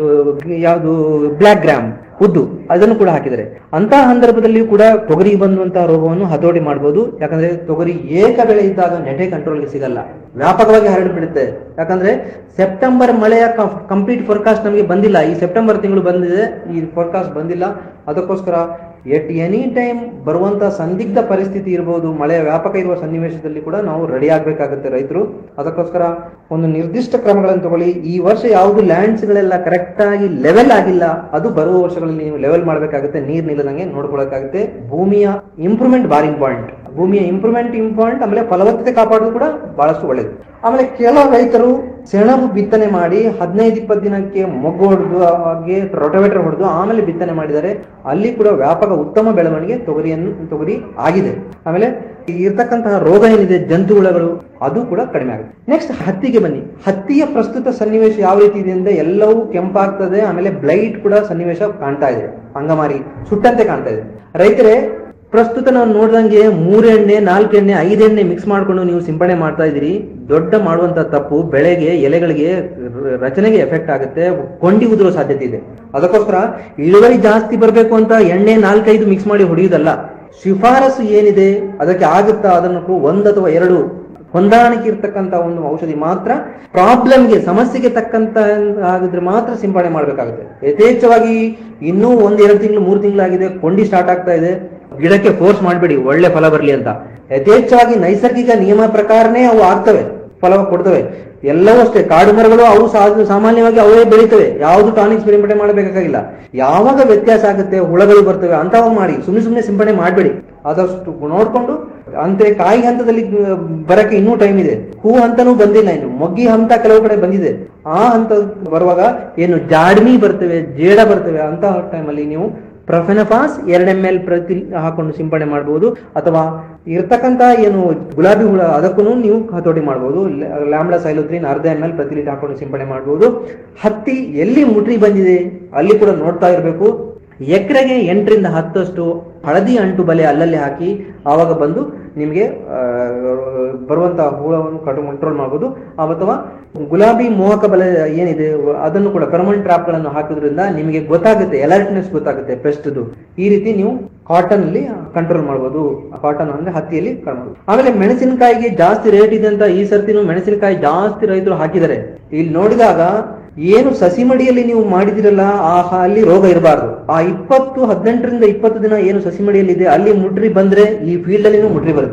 ಯಾವುದು ಬ್ಲಾಕ್ ಗ್ರಾಮ್ ಉದ್ದು ಅದನ್ನು ಕೂಡ ಹಾಕಿದರೆ ಅಂತಹ ಸಂದರ್ಭದಲ್ಲಿ ಕೂಡ ತೊಗರಿ ಬಂದಂತಹ ರೋಗವನ್ನು ಹತೋಟಿ ಮಾಡಬಹುದು ಯಾಕಂದ್ರೆ ತೊಗರಿ ಏಕ ಬೆಳೆ ಇದ್ದಾಗ ನೆಟೆ ಕಂಟ್ರೋಲ್ಗೆ ಸಿಗಲ್ಲ ವ್ಯಾಪಕವಾಗಿ ಹರಡಿಬಿಡುತ್ತೆ ಯಾಕಂದ್ರೆ ಸೆಪ್ಟೆಂಬರ್ ಮಳೆಯ ಕಂಪ್ಲೀಟ್ ಫೋರ್ಕಾಸ್ಟ್ ನಮಗೆ ಬಂದಿಲ್ಲ ಈ ಸೆಪ್ಟೆಂಬರ್ ತಿಂಗಳು ಬಂದಿದೆ ಈ ಫೋರ್ಕಾಸ್ಟ್ ಬಂದಿಲ್ಲ ಅದಕ್ಕೋಸ್ಕರ ಎಟ್ ಎನಿ ಟೈಮ್ ಬರುವಂತ ಸಂದಿಗ್ಧ ಪರಿಸ್ಥಿತಿ ಇರಬಹುದು ಮಳೆ ವ್ಯಾಪಕ ಇರುವ ಸನ್ನಿವೇಶದಲ್ಲಿ ಕೂಡ ನಾವು ರೆಡಿ ಆಗ್ಬೇಕಾಗುತ್ತೆ ರೈತರು ಅದಕ್ಕೋಸ್ಕರ ಒಂದು ನಿರ್ದಿಷ್ಟ ಕ್ರಮಗಳನ್ನು ತಗೊಳ್ಳಿ ಈ ವರ್ಷ ಯಾವುದು ಲ್ಯಾಂಡ್ಸ್ ಗಳೆಲ್ಲ ಕರೆಕ್ಟ್ ಆಗಿ ಲೆವೆಲ್ ಆಗಿಲ್ಲ ಅದು ಬರುವ ವರ್ಷಗಳಲ್ಲಿ ನೀವು ಲೆವೆಲ್ ಮಾಡಬೇಕಾಗುತ್ತೆ ನೀರ್ ನಿಲ್ಲದಂಗೆ ನೋಡ್ಕೊಳಕಾಗುತ್ತೆ ಭೂಮಿಯ ಇಂಪ್ರೂವ್ಮೆಂಟ್ ಬಾರಿ ಇಂಪಾರ್ಟೆಂಟ್ ಭೂಮಿಯ ಇಂಪ್ರೂವ್ಮೆಂಟ್ ಇಂಪಾರ್ಟೆಂಟ್ ಆಮೇಲೆ ಫಲವತ್ತತೆ ಕಾಪಾಡೋದು ಕೂಡ ಬಹಳಷ್ಟು ಒಳ್ಳೇದು ಆಮೇಲೆ ಕೆಲ ರೈತರು ಸೆಣಬು ಬಿತ್ತನೆ ಮಾಡಿ ಹದಿನೈದು ಇಪ್ಪತ್ತು ದಿನಕ್ಕೆ ಮೊಗ್ಗು ಹೊಡೆದು ಹಾಗೆ ರೊಟೋವೇಟರ್ ಹೊಡೆದು ಆಮೇಲೆ ಬಿತ್ತನೆ ಮಾಡಿದರೆ ಅಲ್ಲಿ ಕೂಡ ವ್ಯಾಪಕ ಉತ್ತಮ ಬೆಳವಣಿಗೆ ತೊಗರಿಯನ್ನು ತೊಗರಿ ಆಗಿದೆ ಆಮೇಲೆ ಇರ್ತಕ್ಕಂತಹ ರೋಗ ಏನಿದೆ ಜಂತುಹುಳಗಳು ಅದು ಕೂಡ ಕಡಿಮೆ ಆಗುತ್ತೆ ನೆಕ್ಸ್ಟ್ ಹತ್ತಿಗೆ ಬನ್ನಿ ಹತ್ತಿಯ ಪ್ರಸ್ತುತ ಸನ್ನಿವೇಶ ಯಾವ ರೀತಿ ಇದೆ ಅಂದ್ರೆ ಎಲ್ಲವೂ ಕೆಂಪಾಗ್ತದೆ ಆಮೇಲೆ ಬ್ಲೈಟ್ ಕೂಡ ಸನ್ನಿವೇಶ ಕಾಣ್ತಾ ಇದೆ ಅಂಗಮಾರಿ ಸುಟ್ಟಂತೆ ಕಾಣ್ತಾ ಇದೆ ರೈತರೇ ಪ್ರಸ್ತುತ ನಾವು ನೋಡ್ದಂಗೆ ಮೂರು ಎಣ್ಣೆ ನಾಲ್ಕು ಎಣ್ಣೆ ಐದು ಎಣ್ಣೆ ಮಿಕ್ಸ್ ಮಾಡ್ಕೊಂಡು ನೀವು ಸಿಂಪಡಣೆ ಮಾಡ್ತಾ ಇದ್ದೀರಿ ದೊಡ್ಡ ಮಾಡುವಂತ ತಪ್ಪು ಬೆಳೆಗೆ ಎಲೆಗಳಿಗೆ ರ- ರಚನೆಗೆ ಎಫೆಕ್ಟ್ ಆಗುತ್ತೆ ಕೊಂಡಿ ಉದುರೋ ಸಾಧ್ಯತೆ ಇದೆ ಅದಕ್ಕೋಸ್ಕರ ಇಳುವರಿ ಜಾಸ್ತಿ ಬರಬೇಕು ಅಂತ ಎಣ್ಣೆ ನಾಲ್ಕೈದು ಮಿಕ್ಸ್ ಮಾಡಿ ಹೊಡೆಯುವುದಲ್ಲ ಶಿಫಾರಸು ಏನಿದೆ ಅದಕ್ಕೆ ಆಗುತ್ತಾ ಅದನ್ನು ಒಂದು ಅಥವಾ ಎರಡು ಹೊಂದಾಣಿಕೆ ಇರ್ತಕ್ಕಂತ ಒಂದು ಔಷಧಿ ಮಾತ್ರ ಪ್ರಾಬ್ಲಮ್ಗೆ ಸಮಸ್ಯೆಗೆ ತಕ್ಕಂತ ಆಗಿದ್ರೆ ಮಾತ್ರ ಸಿಂಪಡಣೆ ಮಾಡಬೇಕಾಗುತ್ತೆ ಯಥೇಚ್ಛವಾಗಿ ಇನ್ನೂ ಒಂದ್ ಎರಡು ತಿಂಗಳು ಮೂರು ತಿಂಗಳಾಗಿದೆ ಕೊಂಡಿ ಸ್ಟಾರ್ಟ್ ಆಗ್ತಾ ಇದೆ ಗಿಡಕ್ಕೆ ಫೋರ್ಸ್ ಮಾಡಬೇಡಿ ಒಳ್ಳೆ ಫಲ ಬರಲಿ ಅಂತ ಯಥೇಚ್ಛವಾಗಿ ನೈಸರ್ಗಿಕ ನಿಯಮ ಪ್ರಕಾರನೇ ಅವು ಆಗ್ತವೆ ಫಲ ಕೊಡ್ತವೆ ಎಲ್ಲವೂ ಅಷ್ಟೇ ಕಾಡು ಮರಗಳು ಅವು ಸಾ- ಸಾಮಾನ್ಯವಾಗಿ ಅವೇ ಬೆಳೀತವೆ ಯಾವುದು ಟಾನಿಕ್ ಸಿಂಪಡಣೆ ಮಾಡಬೇಕಾಗಿಲ್ಲ ಯಾವಾಗ ವ್ಯತ್ಯಾಸ ಆಗುತ್ತೆ ಹುಳಗಳು ಬರ್ತವೆ ಅಂತವ ಮಾಡಿ ಸುಮ್ಮನೆ ಸುಮ್ಮನೆ ಸಿಂಪಡಣೆ ಮಾಡಬೇಡಿ ಆದಷ್ಟು ನೋಡ್ಕೊಂಡು ಅಂತೆ ಕಾಯಿ ಹಂತದಲ್ಲಿ ಆ, ಬರಕ್ಕೆ ಇನ್ನೂ ಟೈಮ್ ಇದೆ ಹೂ ಹಂತನೂ ಬಂದಿಲ್ಲ ಇನ್ನು ಮೊಗ್ಗಿ ಹಂತ ಕೆಲವು ಕಡೆ ಬಂದಿದೆ ಆ ಹಂತ ಬರುವಾಗ ಏನು ಜಾಡ್ಮಿ ಬರ್ತವೆ ಜೇಡ ಬರ್ತವೆ ಅಂತ ಟೈಮಲ್ಲಿ ನೀವು ಪ್ರಫೆನಫಾಸ್ ಎರಡು ಎಂ ಎಲ್ ಪ್ರತಿ ಹಾಕೊಂಡು ಸಿಂಪಡಣೆ ಮಾಡಬಹುದು ಅಥವಾ ಇರ್ತಕ್ಕಂತ ಏನು ಗುಲಾಬಿ ಹುಳ ಅದಕ್ಕೂ ನೀವು ಹತೋಟಿ ಮಾಡಬಹುದು ಲ್ಯಾಂಬ್ಡಾ ಸೈಲೋತ್ರಿನ್ ಅರ್ಧ ಎಂ ಎಲ್ ಪ್ರತಿ ಲೀಟರ್ ಹಾಕೊಂಡು ಸಿಂಪಡಣೆ ಮಾಡಬಹುದು ಹತ್ತಿ ಎಲ್ಲಿ ಮುಟ್ರಿ ಬಂದಿದೆ ಅಲ್ಲಿ ಕೂಡ ನೋಡ್ತಾ ಇರಬೇಕು ಎಕರೆಗೆ ಎಂಟರಿಂದ ಹತ್ತಷ್ಟು ಹಳದಿ ಅಂಟು ಬಲೆ ಅಲ್ಲಲ್ಲಿ ಹಾಕಿ ಆವಾಗ ಬಂದು ನಿಮಗೆ ಆ, ಬರುವಂತಹ ಹುಳವನ್ನು ಕಂಟ್ರೋಲ್ ಮಾಡಬಹುದು ಅಥವಾ ಗುಲಾಬಿ ಮೋಹಕ ಬಲೆ ಏನಿದೆ ಅದನ್ನು ಕೂಡ ಫೆರಮೋನ್ ಟ್ರಾಪ್ ಗಳನ್ನು ಹಾಕೋದ್ರಿಂದ ನಿಮಗೆ ಗೊತ್ತಾಗುತ್ತೆ ಅಲರ್ಟ್ನೆಸ್ ಗೊತ್ತಾಗುತ್ತೆ ಪೆಸ್ಟ್ದು ಈ ರೀತಿ ನೀವು ಕಾಟನ್ ಅಲ್ಲಿ ಕಂಟ್ರೋಲ್ ಮಾಡಬಹುದು ಕಾಟನ್ ಅಂದ್ರೆ ಹತ್ತಿಯಲ್ಲಿ ಕಾಣಬಹುದು ಆಮೇಲೆ ಮೆಣಸಿನಕಾಯಿಗೆ ಜಾಸ್ತಿ ರೇಟ್ ಇದೆ ಅಂತ ಈ ಸರ್ತಿನೂ ಮೆಣಸಿನಕಾಯಿ ಜಾಸ್ತಿ ರೈತರು ಹಾಕಿದ್ದಾರೆ ಇಲ್ಲಿ ನೋಡಿದಾಗ ಏನು ಸಸಿ ಮಡಿಯಲ್ಲಿ ನೀವು ಮಾಡಿದಿರಲ್ಲ ಆ ಅಲ್ಲಿ ರೋಗ ಇರಬಾರ್ದು ಆ ಇಪ್ಪತ್ತು ಹದಿನೆಂಟರಿಂದ ಇಪ್ಪತ್ತು ದಿನ ಏನು ಸಸಿ ಮಡಿಯಲ್ಲಿ ಇದೆ ಅಲ್ಲಿ ಮುಡ್ರಿ ಬಂದ್ರೆ ಈ ಫೀಲ್ಡ್ ಅಲ್ಲಿನೂ ಮುಡ್ರಿ ಬರುತ್ತೆ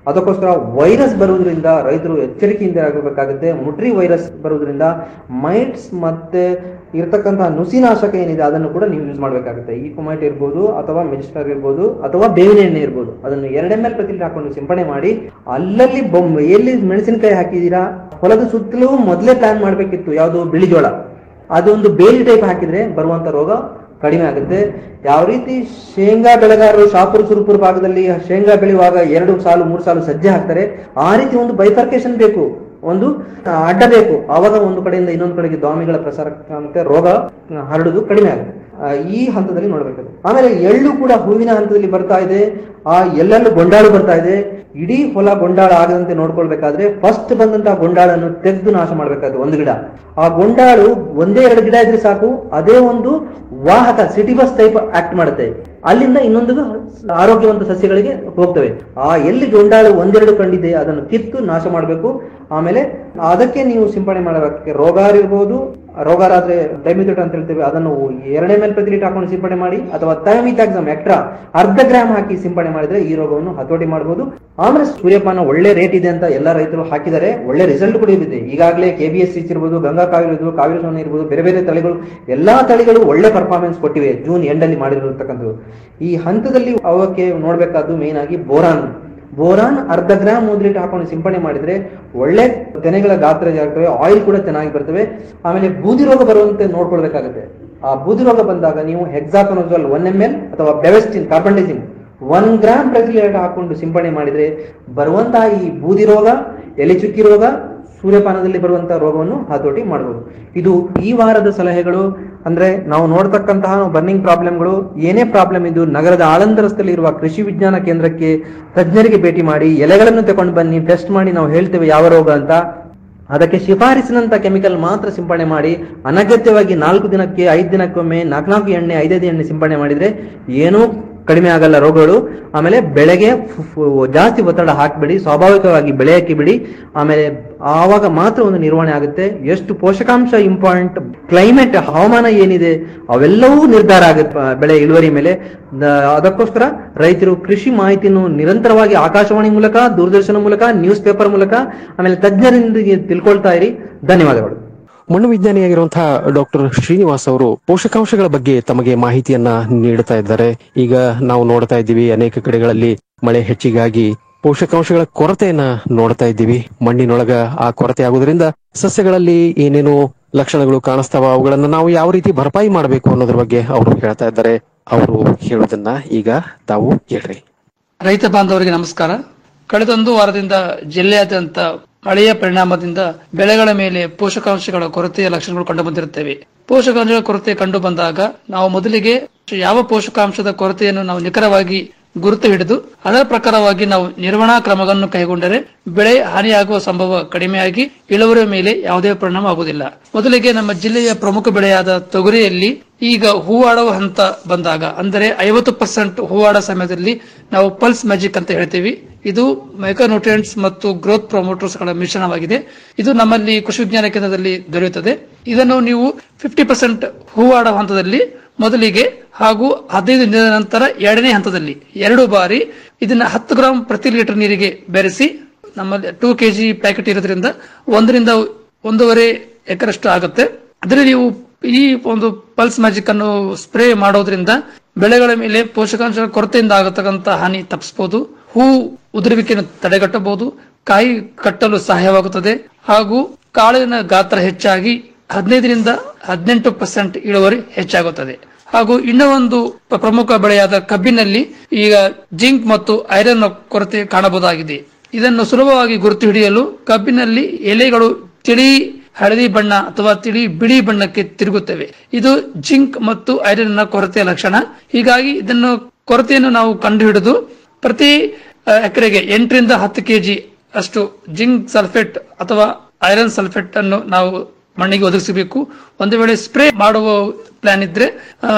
ಅದಕ್ಕೋಸ್ಕರ ವೈರಸ್ ಬರುವುದರಿಂದ ರೈತರು ಎಚ್ಚರಿಕೆಯಿಂದ ಆಗಬೇಕಾಗುತ್ತೆ ಮುಟ್ರಿ ವೈರಸ್ ಬರುವುದರಿಂದ ಮೈಟ್ಸ್ ಮತ್ತೆ ಇರತಕ್ಕಂತಹ ನುಸಿನಾಶಕ ಏನಿದೆ ಅದನ್ನು ಕೂಡ ನೀವು ಯೂಸ್ ಮಾಡಬೇಕಾಗುತ್ತೆ ಈಕೋಮೈಟ್ ಇರ್ಬೋದು ಅಥವಾ ಮೆಜಿಸ್ಟರ್ ಇರ್ಬೋದು ಅಥವಾ ಬೇವಿನ ಎಣ್ಣೆ ಇರ್ಬೋದು ಅದನ್ನು ಎರಡು ಎಮ್ ಎಲ್ ಪ್ರತಿ ಲೀಟರ್ ಹಾಕೊಂಡು ಸಿಂಪಡಣೆ ಮಾಡಿ ಅಲ್ಲಲ್ಲಿ ಬೊಂಬ್ ಎಲ್ಲಿ ಮೆಣಸಿನಕಾಯಿ ಹಾಕಿದೀರಾ ಹೊಲದ ಸುತ್ತಲೂ ಮೊದಲೇ ಪ್ಲಾನ್ ಮಾಡಬೇಕಿತ್ತು ಯಾವುದು ಬಿಳಿ ಜೋಳ ಅದೊಂದು ಬೇಲಿ ಟೈಪ್ ಹಾಕಿದ್ರೆ ಬರುವಂತ ರೋಗ ಕಡಿಮೆ ಆಗುತ್ತೆ ಯಾವ ರೀತಿ ಶೇಂಗಾ ಬೆಳೆಗಾರರು ಶಾಪುರ ಸುರಪುರ ಭಾಗದಲ್ಲಿ ಶೇಂಗಾ ಬೆಳೆಯುವಾಗ ಎರಡು ಸಾಲು ಮೂರು ಸಾಲು ಸಜ್ಜೆ ಹಾಕ್ತಾರೆ ಆ ರೀತಿ ಒಂದು ಬೈಫರ್ಕೇಶನ್ ಬೇಕು ಒಂದು ಆ, ಅಡ್ಡ ಬೇಕು ಆವಾಗ ಒಂದು ಕಡೆಯಿಂದ ಇನ್ನೊಂದು ಕಡೆಗೆ ದಾಮಿಗಳ ಪ್ರಸಾರ ಮತ್ತೆ ರೋಗ ಆ, ಹರಡುದು ಕಡಿಮೆ ಆಗುತ್ತೆ ಆ, ಈ ಹಂತದಲ್ಲಿ ನೋಡಬೇಕು ಆಮೇಲೆ ಎಳ್ಳು ಕೂಡ ಹೂವಿನ ಹಂತದಲ್ಲಿ ಬರ್ತಾ ಇದೆ ಆ ಎಲ್ಲೆಲ್ಲೂ ಗೊಂಡಾಳು ಬರ್ತಾ ಇದೆ ಇಡೀ ಹೊಲ ಗೊಂಡಾಳ ಆಗದಂತೆ ನೋಡ್ಕೊಳ್ಬೇಕಾದ್ರೆ ಫಸ್ಟ್ ಬಂದಂತಹ ಗೊಂಡಾಳನ್ನು ತೆಗೆದು ನಾಶ ಮಾಡ್ಬೇಕಾದ್ರೆ ಒಂದು ಗಿಡ ಆ ಗೊಂಡಾಳು ಒಂದೇ ಎರಡು ಗಿಡ ಇದ್ರೆ ಸಾಕು ಅದೇ ಒಂದು ವಾಹಕ ಸಿಟಿ ಬಸ್ ಟೈಪ್ ಆಕ್ಟ್ ಮಾಡುತ್ತೆ ಅಲ್ಲಿಂದ ಇನ್ನೊಂದು ಆರೋಗ್ಯವಂತ ಸಸ್ಯಗಳಿಗೆ ಹೋಗ್ತವೆ ಆ ಎಲ್ಲಿ ಗೊಂಡಾಳು ಒಂದೆರಡು ಕಂಡಿದೆ ಅದನ್ನು ಕಿತ್ತು ನಾಶ ಮಾಡಬೇಕು ಆಮೇಲೆ ಅದಕ್ಕೆ ನೀವು ಸಿಂಪಡಣೆ ಮಾಡಬೇಕು ರೋಗಾರ ಇರ್ಬೋದು ರೋಗಾರ ಆದ್ರೆ ಡೈಮಿಥೇಟ್ ಅಂತ ಹೇಳ್ತೇವೆ ಅದನ್ನು ಎರಡೇ ಮೇಲೆ ಪ್ರತಿ ಲೀಟರ್ ಹಾಕೊಂಡು ಸಿಂಪಡಣೆ ಮಾಡಿ ಅಥವಾ ಥೈಮಿಥಾಕ್ಸಮ್ ಎಕ್ಟ್ರಾ ಅರ್ಧ ಗ್ರಾಮ್ ಹಾಕಿ ಸಿಂಪಡಣೆ ಮಾಡಿದ್ರೆ ಈ ರೋಗವನ್ನು ಹತೋಟಿ ಮಾಡಬಹುದು ಆಮೇಲೆ ಸೂರ್ಯಪಾನ ಒಳ್ಳೆ ರೇಟ್ ಇದೆ ಅಂತ ಎಲ್ಲ ರೈತರು ಹಾಕಿದ್ದಾರೆ ಒಳ್ಳೆ ರಿಸಲ್ಟ್ ಕೂಡ ಇದೆ ಈಗಾಗಲೇ ಕೆ ಬಿ ಎಸ್ ಇರ್ಬೋದು ಗಂಗಾ ಕಾವೇರಿ ಇರ್ಬೋದು ಕಾವೇರಿ ಸೋನ ಇರ್ಬೋದು ಬೇರೆ ಬೇರೆ ತಳಿಗಳು ಎಲ್ಲಾ ತಳಿಗಳು ಒಳ್ಳೆ ಪರ್ಫಾರ್ಮೆನ್ಸ್ ಕೊಟ್ಟಿವೆ ಜೂನ್ ಎಂಡ್ ಅಲ್ಲಿ ಮಾಡಿರತಕ್ಕಂಥದ್ದು ಈ ಹಂತದಲ್ಲಿ ಅವಕ್ಕೆ ನೋಡ್ಬೇಕಾದ್ದು ಮೇನ್ ಆಗಿ ಬೋರಾನ್ ಬೋರಾನ್ ಅರ್ಧ ಗ್ರಾಮ್ ಮೂರು ಲೀಟರ್ ಹಾಕೊಂಡು ಸಿಂಪಡಣೆ ಮಾಡಿದ್ರೆ ಒಳ್ಳೆ ತೆನೆಗಳ ಗಾತ್ರ ಆಗ್ತವೆ ಆಯಿಲ್ ಕೂಡ ಚೆನ್ನಾಗಿ ಬರ್ತವೆ ಆಮೇಲೆ ಬೂದಿ ರೋಗ ಬರುವಂತೆ ನೋಡ್ಕೊಳ್ಬೇಕಾಗುತ್ತೆ ಆ ಬೂದಿ ರೋಗ ಬಂದಾಗ ನೀವು ಹೆಕ್ಸಾಕೊನಜೋಲ್ ಒನ್ ಎಂ ಎಲ್ ಅಥವಾ ಬೆವೆಸ್ಟಿನ್ ಕಾರ್ಬಂಡೈಸಿನ್ ಒನ್ ಗ್ರಾಮ್ ಪ್ರತಿ ಲೀಟರ್ ಹಾಕೊಂಡು ಸಿಂಪಡಣೆ ಮಾಡಿದ್ರೆ ಬರುವಂತಹ ಈ ಬೂದಿ ರೋಗ ಎಲೆ ಚುಕ್ಕಿ ರೋಗ ಸೂರ್ಯಪಾನದಲ್ಲಿ ಬರುವಂತಹ ರೋಗವನ್ನು ಹತೋಟಿ ಮಾಡಬಹುದು ಇದು ಈ ವಾರದ ಸಲಹೆಗಳು ಅಂದ್ರೆ ನಾವು ನೋಡ್ತಕ್ಕಂತಹ ಬರ್ನಿಂಗ್ ಪ್ರಾಬ್ಲಮ್ಗಳು ಏನೇ ಪ್ರಾಬ್ಲಮ್ ಇದು ನಗರದ ಆಳಂದ ರಸ್ತೆಯಲ್ಲಿ ಇರುವ ಕೃಷಿ ವಿಜ್ಞಾನ ಕೇಂದ್ರಕ್ಕೆ ತಜ್ಞರಿಗೆ ಭೇಟಿ ಮಾಡಿ ಎಲೆಗಳನ್ನು ತಕೊಂಡು ಬನ್ನಿ ಟೆಸ್ಟ್ ಮಾಡಿ ನಾವು ಹೇಳ್ತೇವೆ ಯಾವ ರೋಗ ಅಂತ ಅದಕ್ಕೆ ಶಿಫಾರಸಿನಂತ ಕೆಮಿಕಲ್ ಮಾತ್ರ ಸಿಂಪಡಣೆ ಮಾಡಿ ಅನಗತ್ಯವಾಗಿ ನಾಲ್ಕು ದಿನಕ್ಕೆ ಐದು ದಿನಕ್ಕೊಮ್ಮೆ ನಾಲ್ಕು ನಾಲ್ಕು ಎಣ್ಣೆ ಐದೈದು ಎಣ್ಣೆ ಸಿಂಪಡಣೆ ಮಾಡಿದ್ರೆ ಏನೂ ಕಡಿಮೆ ಆಗಲ್ಲ ರೋಗಗಳು ಆಮೇಲೆ ಬೆಳೆಗೆ ಫು- ಫು- ಜಾಸ್ತಿ ಒತ್ತಡ ಹಾಕಬೇಡಿ ಸ್ವಾಭಾವಿಕವಾಗಿ ಬೆಳೆಯಕ್ಕೆ ಬಿಡಿ ಆಮೇಲೆ ಆವಾಗ ಮಾತ್ರ ಒಂದು ನಿರ್ವಹಣೆ ಆಗುತ್ತೆ ಎಷ್ಟು ಪೋಷಕಾಂಶ ಇಂಪಾರ್ಟೆಂಟ್ ಕ್ಲೈಮೇಟ್ ಹವಾಮಾನ ಏನಿದೆ ಅವೆಲ್ಲವೂ ನಿರ್ಧಾರ ಆಗುತ್ತೆ ಆ, ಬೆಳೆ ಇಳುವರಿ ಮೇಲೆ ದ- ಅದಕ್ಕೋಸ್ಕರ ರೈತರು ಕೃಷಿ ಮಾಹಿತಿಯನ್ನು ನಿರಂತರವಾಗಿ ಆಕಾಶವಾಣಿ ಮೂಲಕ ದೂರದರ್ಶನ ಮೂಲಕ ನ್ಯೂಸ್ ಪೇಪರ್ ಮೂಲಕ ಆಮೇಲೆ ತಜ್ಞರೊಂದಿಗೆ ತಿಳ್ಕೊಳ್ತಾ ಇರಿ ಧನ್ಯವಾದಗಳು ಮಣ್ಣು ವಿಜ್ಞಾನಿಯಾಗಿರುವಂತಹ ಡಾಕ್ಟರ್ ಶ್ರೀನಿವಾಸ್ ಅವರು ಪೋಷಕಾಂಶಗಳ ಬಗ್ಗೆ ತಮಗೆ ಮಾಹಿತಿಯನ್ನ ನೀಡುತ್ತಾ ಇದ್ದಾರೆ ಈಗ ನಾವು ನೋಡ್ತಾ ಇದ್ದೀವಿ ಅನೇಕ ಕಡೆಗಳಲ್ಲಿ ಮಳೆ ಹೆಚ್ಚಿಗಾಗಿ ಪೋಷಕಾಂಶಗಳ ಕೊರತೆಯನ್ನ ನೋಡ್ತಾ ಇದ್ದೀವಿ ಮಣ್ಣಿನೊಳಗ ಆ ಕೊರತೆ ಆಗುವುದರಿಂದ ಸಸ್ಯಗಳಲ್ಲಿ ಏನೇನು ಲಕ್ಷಣಗಳು ಕಾಣಿಸ್ತಾವ ಅವುಗಳನ್ನ ನಾವು ಯಾವ ರೀತಿ ಭರಪಾಯಿ ಮಾಡಬೇಕು ಅನ್ನೋದ್ರ ಬಗ್ಗೆ ಅವರು ಹೇಳ್ತಾ ಇದ್ದಾರೆ ಅವರು ಹೇಳೋದನ್ನ ಈಗ ತಾವು ಕೇಳ್ರಿ ರೈತ ಬಾಂಧವರಿಗೆ ನಮಸ್ಕಾರ ಕಳೆದೊಂದು ವಾರದಿಂದ ಜಿಲ್ಲೆಯಾದ್ಯಂತ ಮಳೆಯ ಪರಿಣಾಮದಿಂದ ಬೆಳೆಗಳ ಮೇಲೆ ಪೋಷಕಾಂಶಗಳ ಕೊರತೆಯ ಲಕ್ಷಣಗಳು ಕಂಡು ಬಂದಿರುತ್ತವೆ ಪೋಷಕಾಂಶಗಳ ಕೊರತೆ ಕಂಡು ಬಂದಾಗ ನಾವು ಮೊದಲಿಗೆ ಯಾವ ಪೋಷಕಾಂಶದ ಕೊರತೆಯನ್ನು ನಾವು ನಿಖರವಾಗಿ ಗುರುತು ಹಿಡಿದು ಅದರ ಪ್ರಕಾರವಾಗಿ ನಾವು ನಿರ್ವಹಣಾ ಕ್ರಮಗಳನ್ನು ಕೈಗೊಂಡರೆ ಬೆಳೆ ಹಾನಿಯಾಗುವ ಸಂಭವ ಕಡಿಮೆಯಾಗಿ ಇಳುವರಿಯ ಮೇಲೆ ಯಾವುದೇ ಪರಿಣಾಮ ಆಗುವುದಿಲ್ಲ ಮೊದಲಿಗೆ ನಮ್ಮ ಜಿಲ್ಲೆಯ ಪ್ರಮುಖ ಬೆಳೆಯಾದ ತೊಗರಿಯಲ್ಲಿ ಈಗ ಹೂವಾಡುವ ಹಂತ ಬಂದಾಗ ಅಂದರೆ ಐವತ್ತು ಪರ್ಸೆಂಟ್ ಹೂವಾಡ ಸಮಯದಲ್ಲಿ ನಾವು ಪಲ್ಸ್ ಮ್ಯಾಜಿಕ್ ಅಂತ ಹೇಳ್ತೀವಿ ಇದು ಮೈಕ್ರೋನ್ಯೂಟ್ರಿಯೆಂಟ್ಸ್ ಮತ್ತು ಗ್ರೋತ್ ಪ್ರೊಮೋಟರ್ಸ್ ಗಳ ಮಿಶ್ರಣವಾಗಿದೆ ಇದು ನಮ್ಮಲ್ಲಿ ಕೃಷಿ ವಿಜ್ಞಾನ ಕೇಂದ್ರದಲ್ಲಿ ದೊರೆಯುತ್ತದೆ ಇದನ್ನು ನೀವು ಫಿಫ್ಟಿ ಪರ್ಸೆಂಟ್ ಹೂವಾಡ ಹಂತದಲ್ಲಿ ಮೊದಲಿಗೆ ಹಾಗೂ ಹದಿನೈದು ದಿನದ ನಂತರ ಎರಡನೇ ಹಂತದಲ್ಲಿ ಎರಡು ಬಾರಿ ಇದನ್ನ ಹತ್ತು ಗ್ರಾಂ ಪ್ರತಿ ಲೀಟರ್ ನೀರಿಗೆ ಬೆರೆಸಿ ನಮ್ಮಲ್ಲಿ ಟೂ ಕೆಜಿ ಪ್ಯಾಕೆಟ್ ಇರೋದ್ರಿಂದ ಒಂದರಿಂದ ಒಂದೂವರೆ ಎಕರೆಷ್ಟು ಆಗುತ್ತೆ ಅದರಲ್ಲಿ ನೀವು ಈ ಒಂದು ಪಲ್ಸ್ ಮ್ಯಾಜಿಕ್ ಅನ್ನು ಸ್ಪ್ರೇ ಮಾಡೋದ್ರಿಂದ ಬೆಳೆಗಳ ಮೇಲೆ ಪೋಷಕಾಂಶಗಳ ಕೊರತೆಯಿಂದ ಆಗತಕ್ಕಂತ ಹಾನಿ ತಪ್ಪಿಸಬಹುದು ಹೂ ಉದುರುವಿಕೆಯನ್ನು ತಡೆಗಟ್ಟಬಹುದು ಕಾಯಿ ಕಟ್ಟಲು ಸಹಾಯವಾಗುತ್ತದೆ ಹಾಗೂ ಕಾಳಿನ ಗಾತ್ರ ಹೆಚ್ಚಾಗಿ ಹದಿನೈದರಿಂದ ಹದಿನೆಂಟು ಪರ್ಸೆಂಟ್ ಇಳುವರಿ ಹೆಚ್ಚಾಗುತ್ತದೆ ಹಾಗೂ ಇನ್ನೂ ಒಂದು ಪ- ಪ್ರಮುಖ ಬೆಳೆಯಾದ ಕಬ್ಬಿನಲ್ಲಿ ಈಗ ಜಿಂಕ್ ಮತ್ತು ಐರನ್ ಕೊರತೆ ಕಾಣಬಹುದಾಗಿದೆ ಇದನ್ನು ಸುಲಭವಾಗಿ ಗುರುತು ಹಿಡಿಯಲು ಕಬ್ಬಿನಲ್ಲಿ ಎಲೆಗಳು ತಿಳಿ ಹಳದಿ ಬಣ್ಣ ಅಥವಾ ತಿಳಿ ಬಿಳಿ ಬಣ್ಣಕ್ಕೆ ತಿರುಗುತ್ತವೆ ಇದು ಜಿಂಕ್ ಮತ್ತು ಐರನ್ ನ ಕೊರತೆಯ ಲಕ್ಷಣ ಹೀಗಾಗಿ ಇದನ್ನು ಕೊರತೆಯನ್ನು ನಾವು ಕಂಡುಹಿಡಿದು ಪ್ರತಿ ಆ, ಎಕರೆಗೆ ಎಂಟರಿಂದ ಹತ್ತು ಕೆಜಿ ಅಷ್ಟು ಜಿಂಕ್ ಸಲ್ಫೇಟ್ ಅಥವಾ ಐರನ್ ಸಲ್ಫೇಟ್ ಅನ್ನು ನಾವು ಮಣ್ಣಿಗೆ ಒದಗಿಸಬೇಕು ಒಂದು ವೇಳೆ ಸ್ಪ್ರೇ ಮಾಡುವ ಪ್ಲಾನ್ ಇದ್ರೆ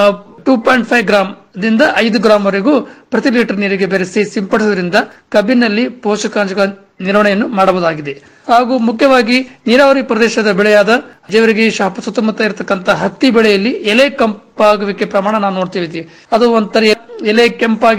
ಟೂ ಪಾಯಿಂಟ್ ಫೈವ್ ಗ್ರಾಮ್ ದಿಂದ ಐದು ಗ್ರಾಮ್ ವರೆಗೂ ಪ್ರತಿ ಲೀಟರ್ ನೀರಿಗೆ ಬೆರೆಸಿ ಸಿಂಪಡಿಸುವುದರಿಂದ ಕಬ್ಬಿನಲ್ಲಿ ಪೋಷಕಾಂಶಗಳ ನಿರ್ವಹಣೆಯನ್ನು ಮಾಡಬಹುದಾಗಿದೆ ಹಾಗೂ ಮುಖ್ಯವಾಗಿ ನೀರಾವರಿ ಪ್ರದೇಶದ ಬೆಳೆಯಾದ ಜೇವರಿಗೆ ಶಾಪ ಸುತ್ತಮುತ್ತ ಇರತಕ್ಕಂತ ಹತ್ತಿ ಬೆಳೆಯಲ್ಲಿ ಎಲೆ ಕಂಪಾಗುವಿಕೆ ಪ್ರಮಾಣ ನಾವು ನೋಡ್ತೀವಿ ಅದು ಒಂಥರ ಎಲೆ ಕೆಂಪಾಗಿ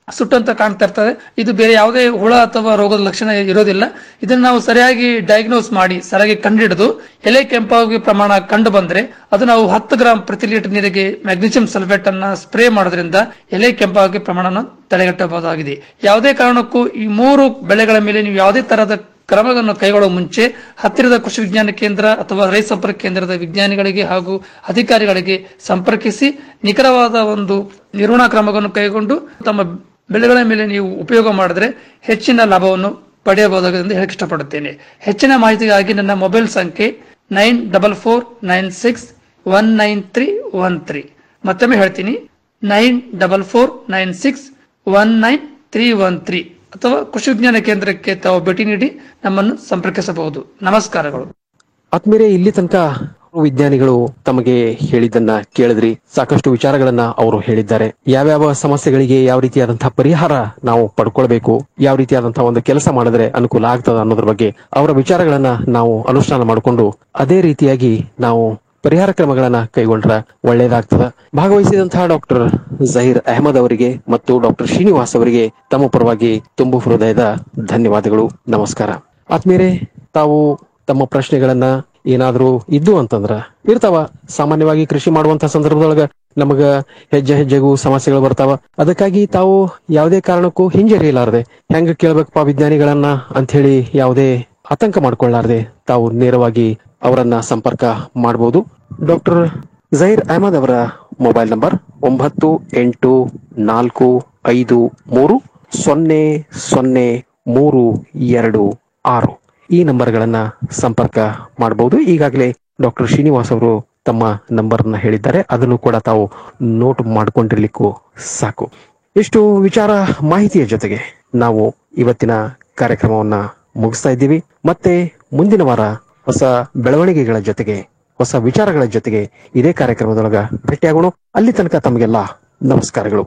ಸುಟ್ಟಂತ ಕಾಣ್ತಾ ಇರ್ತದೆ ಇದು ಬೇರೆ ಯಾವುದೇ ಹುಳ ಅಥವಾ ರೋಗದ ಲಕ್ಷಣ ಇರೋದಿಲ್ಲ ಇದನ್ನ ನಾವು ಸರಿಯಾಗಿ ಡಯಾಗ್ನೋಸ್ ಮಾಡಿ ಸರಿಯಾಗಿ ಕಂಡುಹಿಡಿದು ಎಲೆ ಕೆಂಪಾಗಿ ಪ್ರಮಾಣ ಕಂಡು ಬಂದ್ರೆ ಅದು ನಾವು ಹತ್ತು ಗ್ರಾಂ ಪ್ರತಿ ಲೀಟರ್ ನೀರಿಗೆ ಮ್ಯಾಗ್ನೀಷಿಯಂ ಸಲ್ಫೇಟ್ ಅನ್ನ ಸ್ಪ್ರೇ ಮಾಡೋದ್ರಿಂದ ಎಲೆ ಕೆಂಪಾಗಿ ಪ್ರಮಾಣವನ್ನು ತಡೆಗಟ್ಟಬಹುದಾಗಿದೆ ಯಾವುದೇ ಕಾರಣಕ್ಕೂ ಈ ಮೂರು ಬೆಳೆಗಳ ಮೇಲೆ ನೀವು ಯಾವುದೇ ತರಹದ ಕ್ರಮಗಳನ್ನು ಕೈಗೊಳ್ಳುವ ಮುಂಚೆ ಹತ್ತಿರದ ಕೃಷಿ ವಿಜ್ಞಾನ ಕೇಂದ್ರ ಅಥವಾ ರೈತ ಸಂಪರ್ಕ ಕೇಂದ್ರದ ವಿಜ್ಞಾನಿಗಳಿಗೆ ಹಾಗೂ ಅಧಿಕಾರಿಗಳಿಗೆ ಸಂಪರ್ಕಿಸಿ ನಿಖರವಾದ ಒಂದು ನಿರ್ವಹಣಾ ಕ್ರಮಗಳನ್ನು ಕೈಗೊಂಡು ತಮ್ಮ ಬೆಳೆಗಳ ಮೇಲೆ ನೀವು ಉಪಯೋಗ ಮಾಡಿದ್ರೆ ಹೆಚ್ಚಿನ ಲಾಭವನ್ನು ಪಡೆಯಬಹುದಾಗಿದೆ ಎಂದು ಹೇಳಕ್ ಇಷ್ಟಪಡುತ್ತೇನೆ ಹೆಚ್ಚಿನ ಮಾಹಿತಿಗಾಗಿ ನನ್ನ ಮೊಬೈಲ್ ಸಂಖ್ಯೆ nine double four nine six one nine three one three ಮತ್ತೊಮ್ಮೆ ಹೇಳ್ತೀನಿ nine double four nine six one nine three one three ಅಥವಾ ಕೃಷಿ ವಿಜ್ಞಾನ ಕೇಂದ್ರಕ್ಕೆ ತಾವು ಭೇಟಿ ನೀಡಿ ನಮ್ಮನ್ನು ಸಂಪರ್ಕಿಸಬಹುದು ನಮಸ್ಕಾರಗಳು ಆತ್ಮೀಯರೇ ಇಲ್ಲಿ ತನಕ ವಿಜ್ಞಾನಿಗಳು ತಮಗೆ ಹೇಳಿದ್ದನ್ನ ಕೇಳಿದ್ರಿ ಸಾಕಷ್ಟು ವಿಚಾರಗಳನ್ನ ಅವರು ಹೇಳಿದ್ದಾರೆ ಯಾವ್ಯಾವ ಸಮಸ್ಯೆಗಳಿಗೆ ಯಾವ ರೀತಿಯಾದಂತಹ ಪರಿಹಾರ ನಾವು ಪಡ್ಕೊಳ್ಬೇಕು ಯಾವ ರೀತಿಯಾದಂತಹ ಒಂದು ಕೆಲಸ ಮಾಡಿದ್ರೆ ಅನುಕೂಲ ಆಗ್ತದ ಅನ್ನೋದ್ರ ಬಗ್ಗೆ ಅವರ ವಿಚಾರಗಳನ್ನ ನಾವು ಅನುಷ್ಠಾನ ಮಾಡಿಕೊಂಡು ಅದೇ ರೀತಿಯಾಗಿ ನಾವು ಪರಿಹಾರ ಕ್ರಮಗಳನ್ನ ಕೈಗೊಂಡ್ರ ಒಳ್ಳೇದಾಗ್ತದ ಭಾಗವಹಿಸಿದಂತಹ ಡಾಕ್ಟರ್ ಜಹೀರ್ ಅಹಮದ್ ಅವರಿಗೆ ಮತ್ತು ಡಾಕ್ಟರ್ ಶ್ರೀನಿವಾಸ್ ಅವರಿಗೆ ತಮ್ಮ ಪರವಾಗಿ ತುಂಬು ಹೃದಯದ ಧನ್ಯವಾದಗಳು ನಮಸ್ಕಾರ ಆತ್ಮೀಯರೇ ತಾವು ತಮ್ಮ ಪ್ರಶ್ನೆಗಳನ್ನ ಏನಾದ್ರೂ ಇದ್ದು ಅಂತಂದ್ರ ಇರ್ತಾವ ಸಾಮಾನ್ಯವಾಗಿ ಕೃಷಿ ಮಾಡುವಂತ ಸಂದರ್ಭದೊಳಗ ನಮಗ ಹೆಜ್ಜೆ ಹೆಜ್ಜೆಗೂ ಸಮಸ್ಯೆಗಳು ಬರ್ತಾವ ಅದಕ್ಕಾಗಿ ತಾವು ಯಾವುದೇ ಕಾರಣಕ್ಕೂ ಹಿಂಜರಿಯಲಾರದೆ ಹೆಂಗ ಕೇಳ್ಬೇಕಪ್ಪ ವಿಜ್ಞಾನಿಗಳನ್ನ ಅಂತ ಹೇಳಿ ಯಾವುದೇ ಆತಂಕ ಮಾಡ್ಕೊಳ್ಳಾರದೆ ತಾವು ನೇರವಾಗಿ ಅವರನ್ನ ಸಂಪರ್ಕ ಮಾಡಬಹುದು ಡಾಕ್ಟರ್ ಜೈರ್ ಅಹಮದ್ ಅವರ ಮೊಬೈಲ್ ನಂಬರ್ ಒಂಬತ್ತು ಎಂಟು ನಾಲ್ಕು ಐದು ಮೂರು ಸೊನ್ನೆ ಸೊನ್ನೆ ಮೂರು ಎರಡು ಆರು ಈ ನಂಬರ್ಗಳನ್ನ ಸಂಪರ್ಕ ಮಾಡಬಹುದು ಈಗಾಗಲೇ ಡಾಕ್ಟರ್ ಶ್ರೀನಿವಾಸ್ ಅವರು ತಮ್ಮ ನಂಬರ್ ನ ಹೇಳಿದ್ದಾರೆ ಅದನ್ನು ಕೂಡ ತಾವು ನೋಟ್ ಮಾಡ್ಕೊಂಡಿರ್ಲಿಕ್ಕೂ ಸಾಕು ಇಷ್ಟು ವಿಚಾರ ಮಾಹಿತಿಯ ಜೊತೆಗೆ ನಾವು ಇವತ್ತಿನ ಕಾರ್ಯಕ್ರಮವನ್ನ ಮುಗಿಸ್ತಾ ಇದ್ದೀವಿ ಮತ್ತೆ ಮುಂದಿನ ವಾರ ಹೊಸ ಬೆಳವಣಿಗೆಗಳ ಜೊತೆಗೆ ಹೊಸ ವಿಚಾರಗಳ ಜೊತೆಗೆ ಇದೇ ಕಾರ್ಯಕ್ರಮದೊಳಗ ಭೇಟಿಯಾಗೋಣ ಅಲ್ಲಿ ತನಕ ತಮಗೆಲ್ಲ ನಮಸ್ಕಾರಗಳು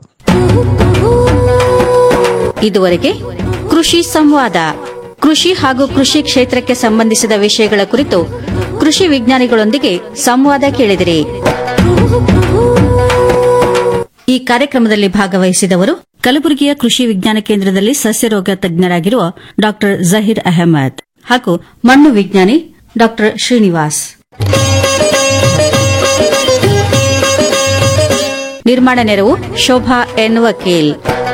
ಇದುವರೆಗೆ ಕೃಷಿ ಸಂವಾದ ಕೃಷಿ ಹಾಗೂ ಕೃಷಿ ಕ್ಷೇತ್ರಕ್ಕೆ ಸಂಬಂಧಿಸಿದ ವಿಷಯಗಳ ಕುರಿತು ಕೃಷಿ ವಿಜ್ಞಾನಿಗಳೊಂದಿಗೆ ಸಂವಾದ ಕೇಳಿದಿರಿ ಈ ಕಾರ್ಯಕ್ರಮದಲ್ಲಿ ಭಾಗವಹಿಸಿದವರು ಕಲಬುರಗಿಯ ಕೃಷಿ ವಿಜ್ಞಾನ ಕೇಂದ್ರದಲ್ಲಿ ಸಸ್ಯರೋಗ ತಜ್ಞರಾಗಿರುವ ಡಾ ಜಹೀರ್ ಅಹಮದ್ ಹಾಗೂ ಮಣ್ಣು ವಿಜ್ಞಾನಿ ಡಾ ಶ್ರೀನಿವಾಸ್ ನಿರ್ಮಾಣ ನೆರವು ಶೋಭಾ ಎನ್ ವಕೀಲ್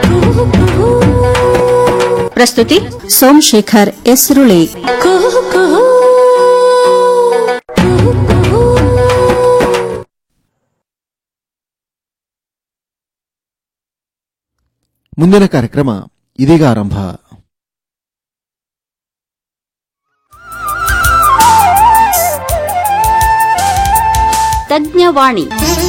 ಪ್ರಸ್ತುತಿ ಸೋಮಶೇಖರ್ ಎಸ್ರುಳಿ ಮುಂದಿನ ಕಾರ್ಯಕ್ರಮ ಇದೀಗ ಆರಂಭ ತಜ್ಞವಾಣಿ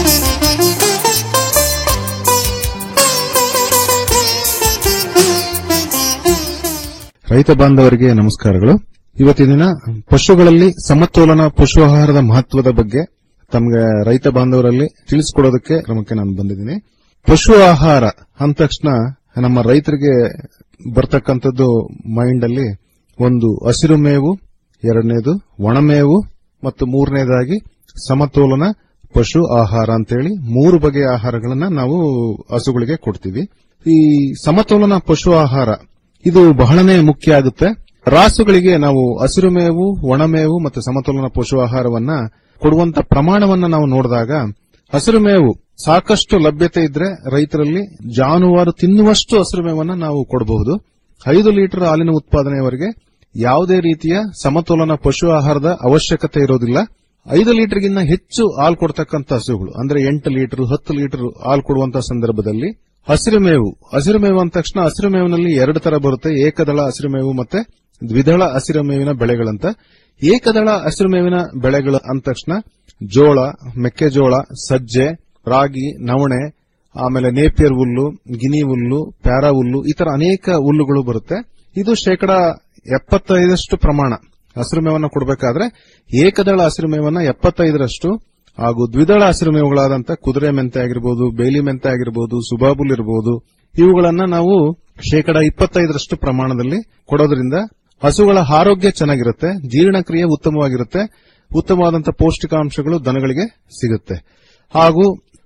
ರೈತ ಬಾಂಧವರಿಗೆ ನಮಸ್ಕಾರಗಳು ಇವತ್ತಿನ ದಿನ ಪಶುಗಳಲ್ಲಿ ಸಮತೋಲನ ಪಶು ಆಹಾರದ ಮಹತ್ವದ ಬಗ್ಗೆ ತಮಗೆ ರೈತ ಬಾಂಧವರಲ್ಲಿ ತಿಳಿಸಿಕೊಡೋದಕ್ಕೆ ಕ್ರಮಕ್ಕೆ ನಾನು ಬಂದಿದ್ದೀನಿ ಪಶು ಆಹಾರ ಅಂದ ತಕ್ಷಣ ನಮ್ಮ ರೈತರಿಗೆ ಬರ್ತಕ್ಕಂಥದ್ದು ಮೈಂಡ್ ಅಲ್ಲಿ ಒಂದು ಹಸಿರು ಮೇವು ಎರಡನೇದು ಒಣಮೇವು ಮತ್ತು ಮೂರನೇದಾಗಿ ಸಮತೋಲನ ಪಶು ಆಹಾರ ಅಂತೇಳಿ ಮೂರು ಬಗೆಯ ಆಹಾರಗಳನ್ನ ನಾವು ಹಸುಗಳಿಗೆ ಕೊಡ್ತೀವಿ ಈ ಸಮತೋಲನ ಪಶು ಆಹಾರ ಇದು ಬಹಳನೇ ಮುಖ್ಯ ಆಗುತ್ತೆ ರಾಸುಗಳಿಗೆ ನಾವು ಹಸಿರು ಮೇವು ಒಣಮೇವು ಮತ್ತು ಸಮತೋಲನ ಪಶು ಆಹಾರವನ್ನ ಕೊಡುವಂತ ಪ್ರಮಾಣವನ್ನ ನಾವು ನೋಡಿದಾಗ ಹಸಿರು ಮೇವು ಸಾಕಷ್ಟು ಲಭ್ಯತೆ ಇದ್ರೆ ರೈತರಲ್ಲಿ ಜಾನುವಾರು ತಿನ್ನುವಷ್ಟು ಹಸಿರು ಮೇವನ್ನ ನಾವು ಕೊಡಬಹುದು ಐದು ಲೀಟರ್ ಹಾಲಿನ ಉತ್ಪಾದನೆಯವರೆಗೆ ಯಾವುದೇ ರೀತಿಯ ಸಮತೋಲನ ಪಶು ಆಹಾರದ ಅವಶ್ಯಕತೆ ಇರೋದಿಲ್ಲ ಐದು ಲೀಟರ್ಗಿಂತ ಹೆಚ್ಚು ಹಾಲು ಕೊಡ್ತಕ್ಕಂಥ ಹಸುಗಳು ಅಂದ್ರೆ ಎಂಟು ಲೀಟರ್ ಹತ್ತು ಲೀಟರ್ ಹಾಲು ಕೊಡುವಂತಹ ಸಂದರ್ಭದಲ್ಲಿ ಹಸಿರು ಮೇವು ಹಸಿರು ಮೇವು ಅಂದ ತಕ್ಷಣ ಹಸಿರು ಮೇವಿನಲ್ಲಿ ಎರಡು ತರ ಬರುತ್ತೆ ಏಕದಳ ಹಸಿರು ಮೇವು ಮತ್ತೆ ದ್ವಿದಳ ಹಸಿರು ಮೇವಿನ ಬೆಳೆಗಳಂತ ಏಕದಳ ಹಸಿರು ಮೇವಿನ ಬೆಳೆಗಳು ಅಂದ ತಕ್ಷಣ ಜೋಳ ಮೆಕ್ಕೆಜೋಳ ಸಜ್ಜೆ ರಾಗಿ ನವಣೆ ಆಮೇಲೆ ನೇಪಿಯರ್ ಹುಲ್ಲು ಗಿನಿ ಹುಲ್ಲು ಪ್ಯಾರಾ ಹುಲ್ಲು ಈ ತರ ಅನೇಕ ಹುಲ್ಲುಗಳು ಬರುತ್ತೆ ಇದು ಶೇಕಡ ಎಪ್ಪತ್ತೈದಷ್ಟು ಪ್ರಮಾಣ ಹಸಿರು ಮೇವನ್ನ ಕೊಡಬೇಕಾದ್ರೆ ಏಕದಳ ಹಸಿರು ಮೇವನ್ನ ಎಪ್ಪತ್ತೈದರಷ್ಟು ಹಾಗೂ ದ್ವಿದಳ ಹಸಿರು ಮೇವುಗಳಾದಂಥ ಕುದುರೆ ಮೆಂತೆ ಆಗಿರಬಹುದು ಬೇಲಿ ಮೆಂತೆ ಆಗಿರಬಹುದು ಸುಬಾಬುಲ್ ಇರಬಹುದು ಇವುಗಳನ್ನ ನಾವು ಶೇಕಡ ಇಪ್ಪತ್ತೈದರಷ್ಟು ಪ್ರಮಾಣದಲ್ಲಿ ಕೊಡೋದ್ರಿಂದ ಹಸುಗಳ ಆರೋಗ್ಯ ಚೆನ್ನಾಗಿರುತ್ತೆ ಜೀರ್ಣಕ್ರಿಯೆ ಉತ್ತಮವಾಗಿರುತ್ತೆ ಉತ್ತಮವಾದಂತಹ ಪೌಷ್ಟಿಕಾಂಶಗಳು ದನಗಳಿಗೆ ಸಿಗುತ್ತೆ ಹಾಗೂ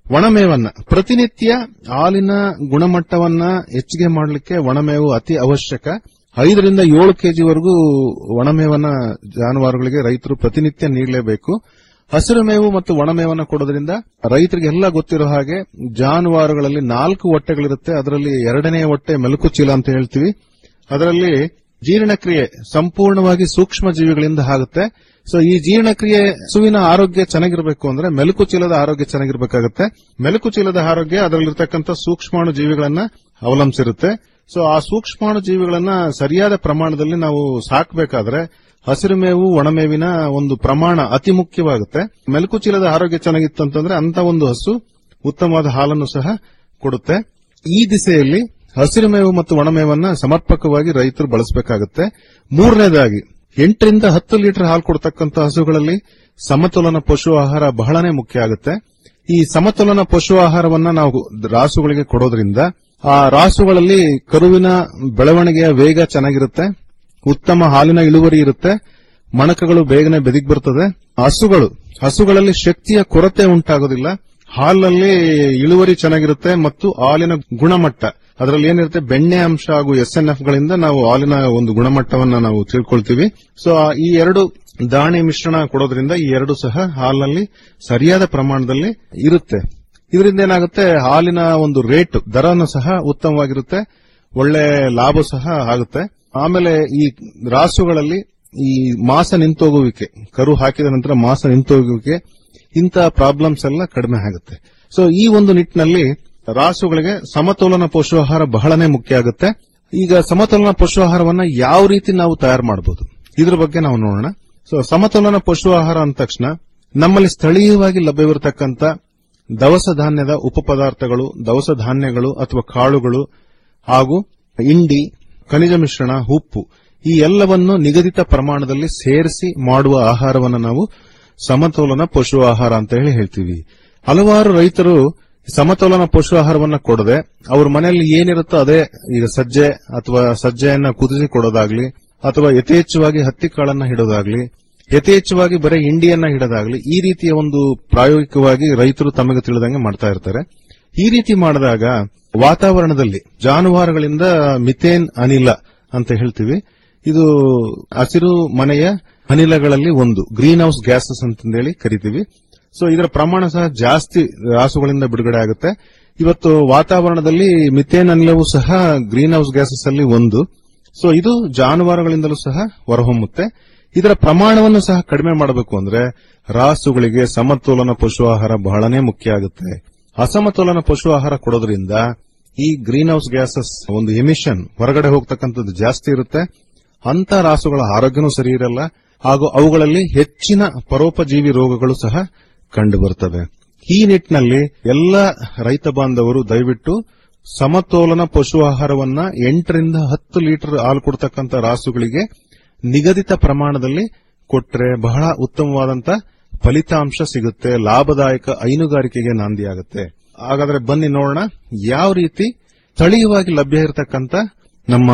ಒಣಮೇವನ್ನ ಪ್ರತಿನಿತ್ಯ ಹಾಲಿನ ಗುಣಮಟ್ಟವನ್ನ ಹೆಚ್ಚಿಗೆ ಮಾಡಲಿಕ್ಕೆ ಒಣಮೇವು ಅತಿ ಅವಶ್ಯಕ ಐದರಿಂದ ಏಳು ಕೆಜಿವರೆಗೂ ಒಣಮೇವನ್ನ ಜಾನುವಾರುಗಳಿಗೆ ರೈತರು ಪ್ರತಿನಿತ್ಯ ನೀಡಲೇಬೇಕು ಹಸಿರು ಮೇವು ಮತ್ತು ಒಣಮೇವನ್ನ ಕೊಡೋದ್ರಿಂದ ರೈತರಿಗೆಲ್ಲ ಗೊತ್ತಿರೋ ಹಾಗೆ ಜಾನುವಾರುಗಳಲ್ಲಿ ನಾಲ್ಕು ಹೊಟ್ಟೆಗಳಿರುತ್ತೆ ಅದರಲ್ಲಿ ಎರಡನೇ ಹೊಟ್ಟೆ ಮೆಲುಕು ಚೀಲ ಅಂತ ಹೇಳ್ತೀವಿ ಅದರಲ್ಲಿ ಜೀರ್ಣಕ್ರಿಯೆ ಸಂಪೂರ್ಣವಾಗಿ ಸೂಕ್ಷ್ಮ ಜೀವಿಗಳಿಂದ ಆಗುತ್ತೆ ಸೊ ಈ ಜೀರ್ಣಕ್ರಿಯೆ ಹಸುವಿನ ಆರೋಗ್ಯ ಚೆನ್ನಾಗಿರಬೇಕು ಅಂದ್ರೆ ಮೆಲುಕು ಚೀಲದ ಆರೋಗ್ಯ ಚೆನ್ನಾಗಿರ್ಬೇಕಾಗುತ್ತೆ ಮೆಲುಕು ಚೀಲದ ಆರೋಗ್ಯ ಅದರಲ್ಲಿರ್ತಕ್ಕಂಥ ಸೂಕ್ಷ್ಮಾಣು ಜೀವಿಗಳನ್ನ ಅವಲಂಬಿಸಿರುತ್ತೆ ಸೊ ಆ ಸೂಕ್ಷ್ಮಾಣು ಜೀವಿಗಳನ್ನ ಸರಿಯಾದ ಪ್ರಮಾಣದಲ್ಲಿ ನಾವು ಸಾಕಬೇಕಾದ್ರೆ ಹಸಿರು ಮೇವು ಒಣಮೇವಿನ ಒಂದು ಪ್ರಮಾಣ ಅತಿ ಮುಖ್ಯವಾಗುತ್ತೆ ಮೆಲುಕು ಚೀಲದ ಆರೋಗ್ಯ ಚೆನ್ನಾಗಿತ್ತು ಅಂತಂದ್ರೆ ಅಂತ ಒಂದು ಹಸು ಉತ್ತಮವಾದ ಹಾಲನ್ನು ಸಹ ಕೊಡುತ್ತೆ ಈ ದಿಸೆಯಲ್ಲಿ ಹಸಿರು ಮೇವು ಮತ್ತು ಒಣಮೇವನ್ನ ಸಮರ್ಪಕವಾಗಿ ರೈತರು ಬಳಸಬೇಕಾಗುತ್ತೆ ಮೂರನೇದಾಗಿ ಎಂಟರಿಂದ ಹತ್ತು ಲೀಟರ್ ಹಾಲು ಕೊಡ್ತಕ್ಕಂಥ ಹಸುಗಳಲ್ಲಿ ಸಮತೋಲನ ಪಶು ಆಹಾರ ಬಹಳನೇ ಮುಖ್ಯ ಆಗುತ್ತೆ ಈ ಸಮತೋಲನ ಪಶು ಆಹಾರವನ್ನ ನಾವು ರಾಸುಗಳಿಗೆ ಕೊಡೋದ್ರಿಂದ ಆ ರಾಸುಗಳಲ್ಲಿ ಕರುವಿನ ಬೆಳವಣಿಗೆಯ ವೇಗ ಚೆನ್ನಾಗಿರುತ್ತೆ ಉತ್ತಮ ಹಾಲಿನ ಇಳುವರಿ ಇರುತ್ತೆ ಮಣಕಗಳು ಬೇಗನೆ ಬೆದಿಗ್ ಬರ್ತದೆ ಹಸುಗಳು ಹಸುಗಳಲ್ಲಿ ಶಕ್ತಿಯ ಕೊರತೆ ಉಂಟಾಗೋದಿಲ್ಲ ಹಾಲಿನಲ್ಲಿ ಇಳುವರಿ ಚೆನ್ನಾಗಿರುತ್ತೆ ಮತ್ತು ಹಾಲಿನ ಗುಣಮಟ್ಟ ಅದರಲ್ಲಿ ಏನಿರುತ್ತೆ ಬೆಣ್ಣೆ ಅಂಶ ಹಾಗೂ ಎಸ್ ಎನ್ ಎಫ್ ಗಳಿಂದ ನಾವು ಹಾಲಿನ ಒಂದು ಗುಣಮಟ್ಟವನ್ನ ನಾವು ತಿಳ್ಕೊಳ್ತೀವಿ ಸೊ ಈ ಎರಡು ದಾಣಿ ಮಿಶ್ರಣ ಕೊಡೋದ್ರಿಂದ ಈ ಎರಡು ಸಹ ಹಾಲಿನಲ್ಲಿ ಸರಿಯಾದ ಪ್ರಮಾಣದಲ್ಲಿ ಇರುತ್ತೆ ಇದರಿಂದ ಏನಾಗುತ್ತೆ ಹಾಲಿನ ಒಂದು ರೇಟ್ ದರನು ಸಹ ಉತ್ತಮವಾಗಿರುತ್ತೆ ಒಳ್ಳೆ ಲಾಭ ಸಹ ಆಗುತ್ತೆ ಆಮೇಲೆ ಈ ರಾಸುಗಳಲ್ಲಿ ಈ ಮಾಸ ನಿಂತೋಗುವಿಕೆ ಕರು ಹಾಕಿದ ನಂತರ ಮಾಸ ನಿಂತೋಗುವಿಕೆ ಇಂತಹ ಪ್ರಾಬ್ಲಮ್ಸ್ ಎಲ್ಲ ಕಡಿಮೆ ಆಗುತ್ತೆ ಸೊ ಈ ಒಂದು ನಿಟ್ಟಿನಲ್ಲಿ ರಾಸುಗಳಿಗೆ ಸಮತೋಲನ ಪೋಷಾಹಾರ ಬಹಳನೇ ಮುಖ್ಯ ಆಗುತ್ತೆ ಈಗ ಸಮತೋಲನ ಪೋಷಾಹಾರವನ್ನ ಯಾವ ರೀತಿ ನಾವು ತಯಾರು ಮಾಡಬಹುದು ಇದ್ರ ಬಗ್ಗೆ ನಾವು ನೋಡೋಣ ಸೊ ಸಮತೋಲನ ಪಶು ಆಹಾರ ಅಂದ ತಕ್ಷಣ ನಮ್ಮಲ್ಲಿ ಸ್ಥಳೀಯವಾಗಿ ಲಭ್ಯವಿರತಕ್ಕಂತ ದವಸ ಧಾನ್ಯದ ಉಪಪದಾರ್ಥಗಳು ದವಸ ಧಾನ್ಯಗಳು ಅಥವಾ ಕಾಳುಗಳು ಹಾಗೂ ಇಂಡಿ ಖನಿಜ ಮಿಶ್ರಣ ಉಪ್ಪು ಈ ಎಲ್ಲವನ್ನು ನಿಗದಿತ ಪ್ರಮಾಣದಲ್ಲಿ ಸೇರಿಸಿ ಮಾಡುವ ಆಹಾರವನ್ನು ನಾವು ಸಮತೋಲನ ಪಶು ಆಹಾರ ಅಂತ ಹೇಳಿ ಹೇಳ್ತೀವಿ ಹಲವಾರು ರೈತರು ಸಮತೋಲನ ಪಶು ಆಹಾರವನ್ನ ಕೊಡದೆ ಅವ್ರ ಮನೆಯಲ್ಲಿ ಏನಿರುತ್ತೋ ಅದೇ ಈಗ ಸಜ್ಜೆ ಅಥವಾ ಸಜ್ಜೆಯನ್ನ ಕುದಿಸಿ ಕೊಡೋದಾಗ್ಲಿ ಅಥವಾ ಯಥೇಚ್ಛವಾಗಿ ಹತ್ತಿ ಕಾಳನ್ನ ಹಿಡೋದಾಗ್ಲಿ ಯಥೇಚ್ಛವಾಗಿ ಬರೀ ಇಂಡಿಯನ್ನ ಹಿಡೋದಾಗ್ಲಿ ಈ ರೀತಿಯ ಒಂದು ಪ್ರಾಯೋಗಿಕವಾಗಿ ರೈತರು ತಮಗೆ ತಿಳಿದಂಗೆ ಮಾಡ್ತಾ ಇರ್ತಾರೆ ಈ ರೀತಿ ಮಾಡಿದಾಗ ವಾತಾವರಣದಲ್ಲಿ ಜಾನುವಾರುಗಳಿಂದ ಮಿಥೇನ್ ಅನಿಲ ಅಂತ ಹೇಳ್ತೀವಿ ಇದು ಹಸಿರು ಮನೆಯ ಅನಿಲಗಳಲ್ಲಿ ಒಂದು ಗ್ರೀನ್ ಹೌಸ್ ಗ್ಯಾಸಸ್ ಅಂತಂದೇಳಿ ಕರಿತೀವಿ ಸೊ ಇದರ ಪ್ರಮಾಣ ಸಹ ಜಾಸ್ತಿ ರಾಸುಗಳಿಂದ ಬಿಡುಗಡೆ ಆಗುತ್ತೆ ಇವತ್ತು ವಾತಾವರಣದಲ್ಲಿ ಮಿಥೇನ್ ಅನಿಲವೂ ಸಹ ಗ್ರೀನ್ ಹೌಸ್ ಗ್ಯಾಸಸ್ ಅಲ್ಲಿ ಒಂದು ಸೊ ಇದು ಜಾನುವಾರುಗಳಿಂದಲೂ ಸಹ ಹೊರಹೊಮ್ಮುತ್ತೆ ಇದರ ಪ್ರಮಾಣವನ್ನು ಸಹ ಕಡಿಮೆ ಮಾಡಬೇಕು ಅಂದ್ರೆ ರಾಸುಗಳಿಗೆ ಸಮತೋಲನ ಪಶು ಆಹಾರ ಬಹಳನೇ ಮುಖ್ಯ ಆಗುತ್ತೆ ಅಸಮತೋಲನ ಪಶು ಆಹಾರ ಕೊಡೋದ್ರಿಂದ ಈ ಗ್ರೀನ್ ಹೌಸ್ ಗ್ಯಾಸಸ್ ಒಂದು ಎಮಿಷನ್ ಹೊರಗಡೆ ಹೋಗ್ತಕ್ಕಂಥದ್ದು ಜಾಸ್ತಿ ಇರುತ್ತೆ ಅಂತ ರಾಸುಗಳ ಆರೋಗ್ಯನೂ ಸರಿ ಇರಲ್ಲ ಹಾಗೂ ಅವುಗಳಲ್ಲಿ ಹೆಚ್ಚಿನ ಪರೋಪಜೀವಿ ರೋಗಗಳು ಸಹ ಕಂಡು ಬರ್ತವೆ ಈ ನಿಟ್ಟಿನಲ್ಲಿ ಎಲ್ಲ ರೈತ ಬಾಂಧವರು ದಯವಿಟ್ಟು ಸಮತೋಲನ ಪಶು ಆಹಾರವನ್ನ ಎಂಟರಿಂದ ಹತ್ತು ಲೀಟರ್ ಹಾಲು ಕೊಡ್ತಕ್ಕಂಥ ರಾಸುಗಳಿಗೆ ನಿಗದಿತ ಪ್ರಮಾಣದಲ್ಲಿ ಕೊಟ್ರೆ ಬಹಳ ಉತ್ತಮವಾದಂತ ಫಲಿತಾಂಶ ಸಿಗುತ್ತೆ ಲಾಭದಾಯಕ ಹೈನುಗಾರಿಕೆಗೆ ನಾಂದಿಯಾಗುತ್ತೆ ಹಾಗಾದ್ರೆ ಬನ್ನಿ ನೋಡೋಣ ಯಾವ ರೀತಿ ಸ್ಥಳೀಯವಾಗಿ ಲಭ್ಯ ಇರತಕ್ಕಂತ ನಮ್ಮ